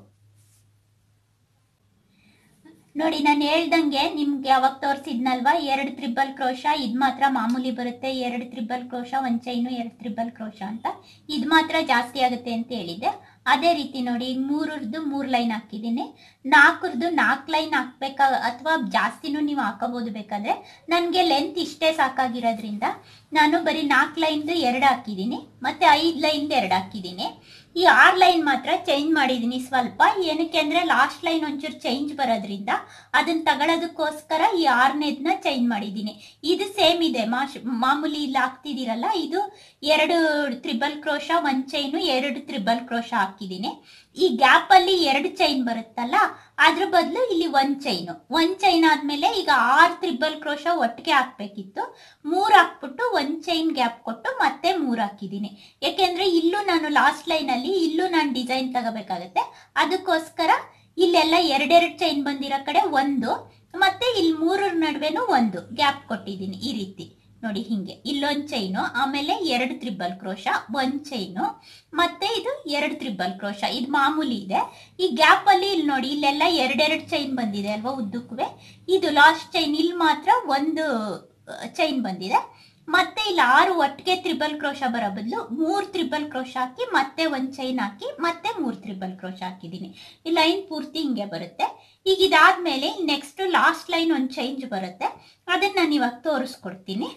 A: ನೋಡಿ ನಾನು ಹೇಳ್ದಂಗೆ ನಿಮ್ಗೆ ಯಾವಾಗ ತೋರಿಸಿದ್ನಲ್ವಾ ಎರಡು ತ್ರಿಬಲ್ ಕ್ರೋಶ ಇದು ಮಾತ್ರ ಮಾಮೂಲಿ ಬರುತ್ತೆ ಎರಡು ತ್ರಿಬಲ್ ಕ್ರೋಶ ಒಂದ್ ಚೈನು ಎರಡು ತ್ರಿಬಲ್ ಕ್ರೋಶ ಅಂತ ಇದು ಮಾತ್ರ ಜಾಸ್ತಿ ಆಗುತ್ತೆ ಅಂತ ಹೇಳಿದೆ ಅದೇ ರೀತಿ ನೋಡಿ ಈಗ ಮೂರರದ್ದು ಮೂರು ಲೈನ್ ಹಾಕಿದ್ದೀನಿ ನಾಲ್ಕರದ್ದು ನಾಲ್ಕು ಲೈನ್ ಹಾಕ್ಬೇಕಾ ಅಥವಾ ಜಾಸ್ತಿನೂ ನೀವು ಹಾಕೋಬಹುದು ಬೇಕಾದ್ರೆ ನನಗೆ ಲೆಂತ್ ಇಷ್ಟೇ ಸಾಕಾಗಿರೋದ್ರಿಂದ ನಾನು ಬರೀ ನಾಲ್ಕು ಲೈನ್ದು ಎರಡು ಹಾಕಿದ್ದೀನಿ ಮತ್ತೆ ಐದು ಲೈನ್ದು ಎರಡು ಹಾಕಿದ್ದೀನಿ ಈ ಆರ್ ಲೈನ್ ಮಾತ್ರ ಚೇಂಜ್ ಮಾಡಿದೀನಿ ಸ್ವಲ್ಪ ಏನಕ್ಕೆ ಅಂದ್ರೆ ಲಾಸ್ಟ್ ಲೈನ್ ಒಂಚೂರು ಚೇಂಜ್ ಬರೋದ್ರಿಂದ ಅದನ್ನ ತಗೊಳ್ಳೋದಕ್ಕೋಸ್ಕರ ಈ ಆರ್ನೇದ್ನ ಚೇಂಜ್ ಮಾಡಿದೀನಿ ಇದು ಸೇಮ್ ಇದೆ ಮಾಶ್ ಮಾಮೂಲಿ ಇಲ್ಲಿ ಹಾಕ್ತಿದ್ದೀರಲ್ಲ ಇದು ಎರಡು ತ್ರಿಬಲ್ ಕ್ರೋಶ ಒಂದ್ ಚೈನು ಎರಡು ತ್ರಿಬಲ್ ಕ್ರೋಶ ಹಾಕಿದೀನಿ ಈ ಗ್ಯಾಪ್ ಅಲ್ಲಿ ಎರಡು ಚೈನ್ ಬರುತ್ತಲ್ಲ ಅದ್ರ ಬದಲು ಇಲ್ಲಿ ಒಂದ್ ಚೈನು ಒಂದ್ ಚೈನ್ ಆದ್ಮೇಲೆ ಈಗ ಆರ್ ತ್ರಿಬಲ್ ಕ್ರೋಶ ಒಟ್ಟಿಗೆ ಹಾಕ್ಬೇಕಿತ್ತು ಮೂರ್ ಹಾಕ್ಬಿಟ್ಟು ಒಂದ್ ಚೈನ್ ಗ್ಯಾಪ್ ಕೊಟ್ಟು ಮತ್ತೆ ಮೂರ್ ಹಾಕಿದೀನಿ ಯಾಕೆಂದ್ರೆ ಇಲ್ಲೂ ನಾನು ಲಾಸ್ಟ್ ಲೈನ್ ಅಲ್ಲಿ ಇಲ್ಲೂ ನಾನು ಡಿಸೈನ್ ತಗೋಬೇಕಾಗತ್ತೆ ಅದಕ್ಕೋಸ್ಕರ ಇಲ್ಲೆಲ್ಲ ಎರಡೆರಡು ಚೈನ್ ಬಂದಿರೋ ಕಡೆ ಒಂದು ಮತ್ತೆ ಇಲ್ಲಿ ಮೂರರ ನಡುವೆನೂ ಒಂದು ಗ್ಯಾಪ್ ಕೊಟ್ಟಿದ್ದೀನಿ ಈ ರೀತಿ ನೋಡಿ ಹಿಂಗೆ ಇಲ್ಲೊಂದ್ ಚೈನು ಆಮೇಲೆ ಎರಡು ತ್ರಿಬಲ್ ಕ್ರೋಶ ಒಂದ್ ಚೈನು ಮತ್ತೆ ಇದು ಎರಡು ತ್ರಿಬಲ್ ಕ್ರೋಶ ಇದು ಮಾಮೂಲಿ ಇದೆ ಈ ಗ್ಯಾಪ್ ಅಲ್ಲಿ ಇಲ್ಲಿ ನೋಡಿ ಇಲ್ಲೆಲ್ಲ ಎರಡೆರಡು ಚೈನ್ ಬಂದಿದೆ ಅಲ್ವಾ ಉದ್ದಕ್ಕೂ ಇದು ಲಾಸ್ಟ್ ಚೈನ್ ಇಲ್ಲಿ ಮಾತ್ರ ಒಂದು ಚೈನ್ ಬಂದಿದೆ ಮತ್ತೆ ಇಲ್ಲಿ ಆರು ಒಟ್ಟಿಗೆ ತ್ರಿಬಲ್ ಕ್ರೋಶ ಬರೋ ಬದಲು ಮೂರ್ ತ್ರಿಬಲ್ ಕ್ರೋಶ ಹಾಕಿ ಮತ್ತೆ ಒಂದ್ ಚೈನ್ ಹಾಕಿ ಮತ್ತೆ ಮೂರ್ ತ್ರಿಬಲ್ ಕ್ರೋಶ ಹಾಕಿದೀನಿ ಈ ಲೈನ್ ಪೂರ್ತಿ ಹಿಂಗೆ ಬರುತ್ತೆ ಈಗ ಇದಾದ್ಮೇಲೆ ನೆಕ್ಸ್ಟ್ ಲಾಸ್ಟ್ ಲೈನ್ ಒಂದ್ ಚೇಂಜ್ ಬರುತ್ತೆ ಅದನ್ನ ನಾನು ಇವಾಗ ತೋರಿಸ್ಕೊಡ್ತೀನಿ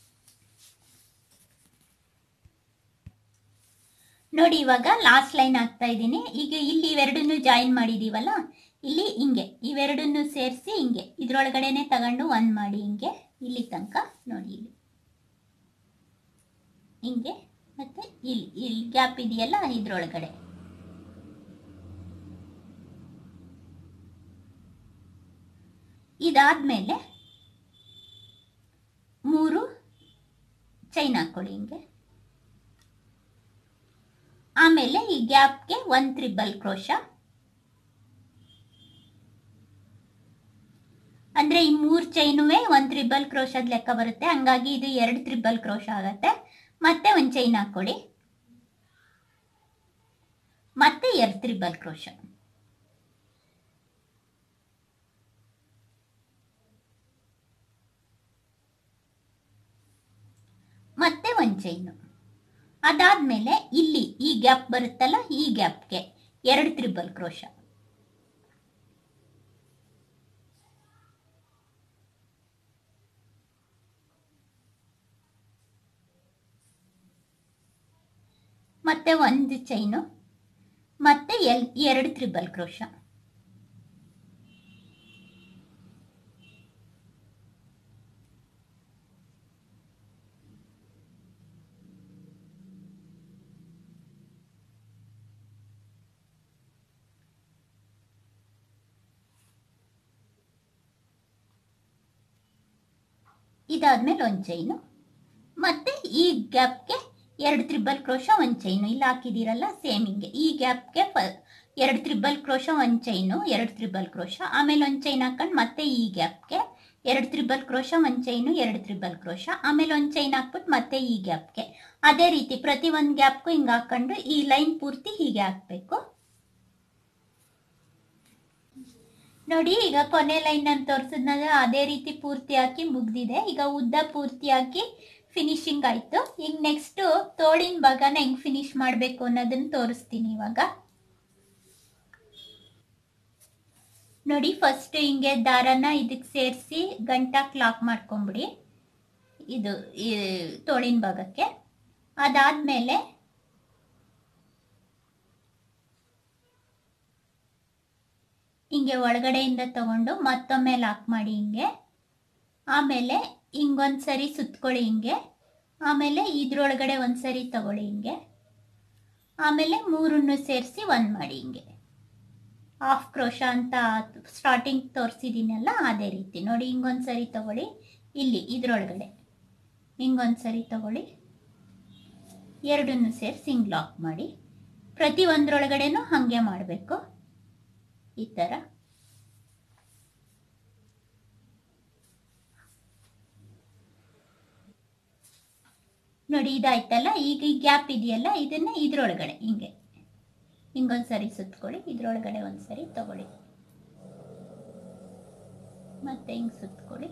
A: ನೋಡಿ ಇವಾಗ ಲಾಸ್ಟ್ ಲೈನ್ ಹಾಕ್ತಾ ಇದ್ದೀನಿ ಈಗ ಇಲ್ಲಿ ಇವೆರಡನ್ನು ಜಾಯಿನ್ ಮಾಡಿದೀವಲ್ಲ ಇಲ್ಲಿ ಹಿಂಗೆ ಇವೆರಡನ್ನು ಸೇರಿಸಿ ಹಿಂಗೆ ಇದ್ರೊಳಗಡೆನೆ ತಗೊಂಡು ಒಂದ್ ಮಾಡಿ ಹಿಂಗೆ ಇಲ್ಲಿ ತನಕ ನೋಡಿ ಇಲ್ಲಿ ಹಿಂಗೆ ಮತ್ತೆ ಇಲ್ಲಿ ಇಲ್ಲಿ ಗ್ಯಾಪ್ ಇದೆಯಲ್ಲ ಇದ್ರೊಳಗಡೆ ಇದಾದ್ಮೇಲೆ ಮೂರು ಚೈನ್ ಹಾಕೊಳ್ಳಿ ಹಿಂಗೆ ಆಮೇಲೆ ಈ ಗ್ಯಾಪ್ಗೆ ಒನ್ ತ್ರಿಬಲ್ ಕ್ರೋಶ ಅಂದ್ರೆ ಈ ಮೂರ್ ಚೈನುವೆ ಒಂದ್ ತ್ರಿಬಲ್ ಕ್ರೋಶದ ಲೆಕ್ಕ ಬರುತ್ತೆ ಹಂಗಾಗಿ ಇದು ಎರಡು ತ್ರಿಬಲ್ ಕ್ರೋಶ ಆಗತ್ತೆ ಮತ್ತೆ ಒಂದ್ ಚೈನ್ ಹಾಕೊಳ್ಳಿ ಮತ್ತೆ ಎರಡು ತ್ರಿಬಲ್ ಕ್ರೋಶ ಮತ್ತೆ ಒಂದ್ ಚೈನು ಅದಾದ್ಮೇಲೆ ಇಲ್ಲಿ ಈ ಗ್ಯಾಪ್ ಬರುತ್ತಲ್ಲ ಈ ಗ್ಯಾಪ್ಗೆ ಎರಡು ತ್ರಿಬಲ್ ಕ್ರೋಶ ಮತ್ತೆ ಒಂದು ಚೈನು ಮತ್ತೆ ಎಲ್ ಎರಡು ತ್ರಿಬಲ್ ಕ್ರೋಶ ಇದಾದ್ಮೇಲೆ ಒಂದು ಚೈನು ಮತ್ತೆ ಈ ಗ್ಯಾಪ್ಗೆ ಎರಡು ತ್ರಿಬಲ್ ಕ್ರೋಶ ಒಂದು ಚೈನು ಇಲ್ಲಿ ಹಾಕಿದ್ದೀರಲ್ಲ ಸೇಮ್ ಹಿಂಗೆ ಈ ಗ್ಯಾಪ್ಗೆ ಎರಡು ತ್ರಿಬಲ್ ಕ್ರೋಶ ಒಂದು ಚೈನು ಎರಡು ತ್ರಿಬಲ್ ಕ್ರೋಶ ಆಮೇಲೆ ಒಂದು ಚೈನ್ ಹಾಕೊಂಡು ಮತ್ತೆ ಈ ಗ್ಯಾಪ್ಗೆ ಎರಡು ತ್ರಿಬಲ್ ಕ್ರೋಶ ಒಂದು ಚೈನು ಎರಡು ತ್ರಿಬಲ್ ಕ್ರೋಶ ಆಮೇಲೆ ಒಂದು ಚೈನ್ ಹಾಕ್ಬಿಟ್ಟು ಮತ್ತೆ ಈ ಗ್ಯಾಪ್ಗೆ ಅದೇ ರೀತಿ ಪ್ರತಿ ಒಂದು ಗ್ಯಾಪ್ಗೂ ಹಿಂಗೆ ಹಾಕೊಂಡು ಈ ಲೈನ್ ಪೂರ್ತಿ ಹೀಗೆ ಹಾಕ್ಬೇಕು ನೋಡಿ ಈಗ ಕೊನೆ ಲೈನ್ ನಾನು ತೋರಿಸಿದ್ನಲ್ಲ ಅದೇ ರೀತಿ ಪೂರ್ತಿ ಹಾಕಿ ಮುಗ್ದಿದೆ ಈಗ ಉದ್ದ ಪೂರ್ತಿ ಹಾಕಿ ಫಿನಿಶಿಂಗ್ ಆಯ್ತು ಈಗ ನೆಕ್ಸ್ಟ್ ತೋಳಿನ ಭಾಗನ ಹೆಂಗ್ ಫಿನಿಶ್ ಮಾಡಬೇಕು ಅನ್ನೋದನ್ನ ತೋರಿಸ್ತೀನಿ ಇವಾಗ ನೋಡಿ ಫಸ್ಟ್ ಹಿಂಗೆ ದಾರನ ಇದಕ್ಕೆ ಸೇರಿಸಿ ಗಂಟ ಕ್ಲಾಕ್ ಮಾಡ್ಕೊಂಬಿಡಿ ಇದು ಈ ತೋಳಿನ ಭಾಗಕ್ಕೆ ಅದಾದ್ಮೇಲೆ ಹಿಂಗೆ ಒಳಗಡೆಯಿಂದ ತಗೊಂಡು ಮತ್ತೊಮ್ಮೆ ಲಾಕ್ ಮಾಡಿ ಹಿಂಗೆ ಆಮೇಲೆ ಹಿಂಗೊಂದು ಸರಿ ಸುತ್ಕೊಳ್ಳಿ ಹಿಂಗೆ ಆಮೇಲೆ ಇದ್ರೊಳಗಡೆ ಒಂದು ಸರಿ ತಗೊಳ್ಳಿ ಹಿಂಗೆ ಆಮೇಲೆ ಮೂರನ್ನು ಸೇರಿಸಿ ಒಂದು ಮಾಡಿ ಹಿಂಗೆ ಹಾಫ್ ಕ್ರೋಶ ಅಂತ ಸ್ಟಾರ್ಟಿಂಗ್ ತೋರಿಸಿದ್ದೀನಲ್ಲ ಅದೇ ರೀತಿ ನೋಡಿ ಹಿಂಗೊಂದು ಸರಿ ತಗೊಳ್ಳಿ ಇಲ್ಲಿ ಇದ್ರೊಳಗಡೆ ಹಿಂಗೊಂದು ಸರಿ ತಗೊಳ್ಳಿ ಎರಡನ್ನು ಸೇರಿಸಿ ಹಿಂಗೆ ಲಾಕ್ ಮಾಡಿ ಪ್ರತಿ ಒಂದರೊಳಗಡೆನೂ ಹಾಗೆ ಮಾಡಬೇಕು ಈ ಥರ ನೋಡಿ ಇದಾಯ್ತಲ್ಲ ಈಗ ಈ ಗ್ಯಾಪ್ ಇದೆಯಲ್ಲ ಇದನ್ನ ಇದ್ರೊಳಗಡೆ ಹಿಂಗೆ ಹಿಂಗೊಂದು ಸರಿ ಸುತ್ಕೊಳ್ಳಿ ಇದ್ರೊಳಗಡೆ ಒಂದು ಸರಿ ತಗೊಳ್ಳಿ ಮತ್ತೆ ಹಿಂಗೆ ಸುತ್ಕೊಳ್ಳಿ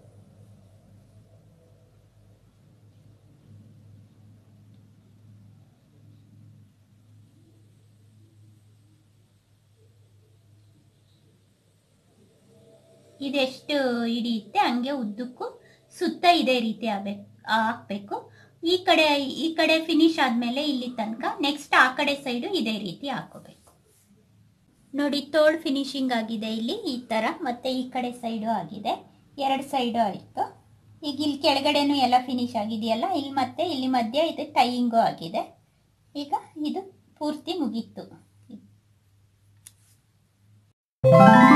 A: ಇದೆಷ್ಟು ಹಿಡಿಯುತ್ತೆ ಹಂಗೆ ಉದ್ದಕ್ಕೂ ಸುತ್ತ ಇದೇ ರೀತಿ ಆಗ್ಬೇಕು ಹಾಕ್ಬೇಕು ಈ ಕಡೆ ಈ ಕಡೆ ಫಿನಿಶ್ ಆದ್ಮೇಲೆ ಇಲ್ಲಿ ತನಕ ನೆಕ್ಸ್ಟ್ ಆ ಕಡೆ ಸೈಡು ಇದೇ ರೀತಿ ಹಾಕೋಬೇಕು ನೋಡಿ ತೋಳ್ ಫಿನಿಶಿಂಗ್ ಆಗಿದೆ ಇಲ್ಲಿ ಈ ತರ ಮತ್ತೆ ಈ ಕಡೆ ಸೈಡು ಆಗಿದೆ ಎರಡು ಸೈಡು ಆಯಿತು ಈಗ ಇಲ್ಲಿ ಕೆಳಗಡೆನೂ ಎಲ್ಲ ಫಿನಿಶ್ ಆಗಿದೆಯಲ್ಲ ಇಲ್ಲಿ ಮತ್ತೆ ಇಲ್ಲಿ ಮಧ್ಯೆ ಇದು ಟೈಯಿಂಗು ಆಗಿದೆ ಈಗ ಇದು ಪೂರ್ತಿ ಮುಗೀತು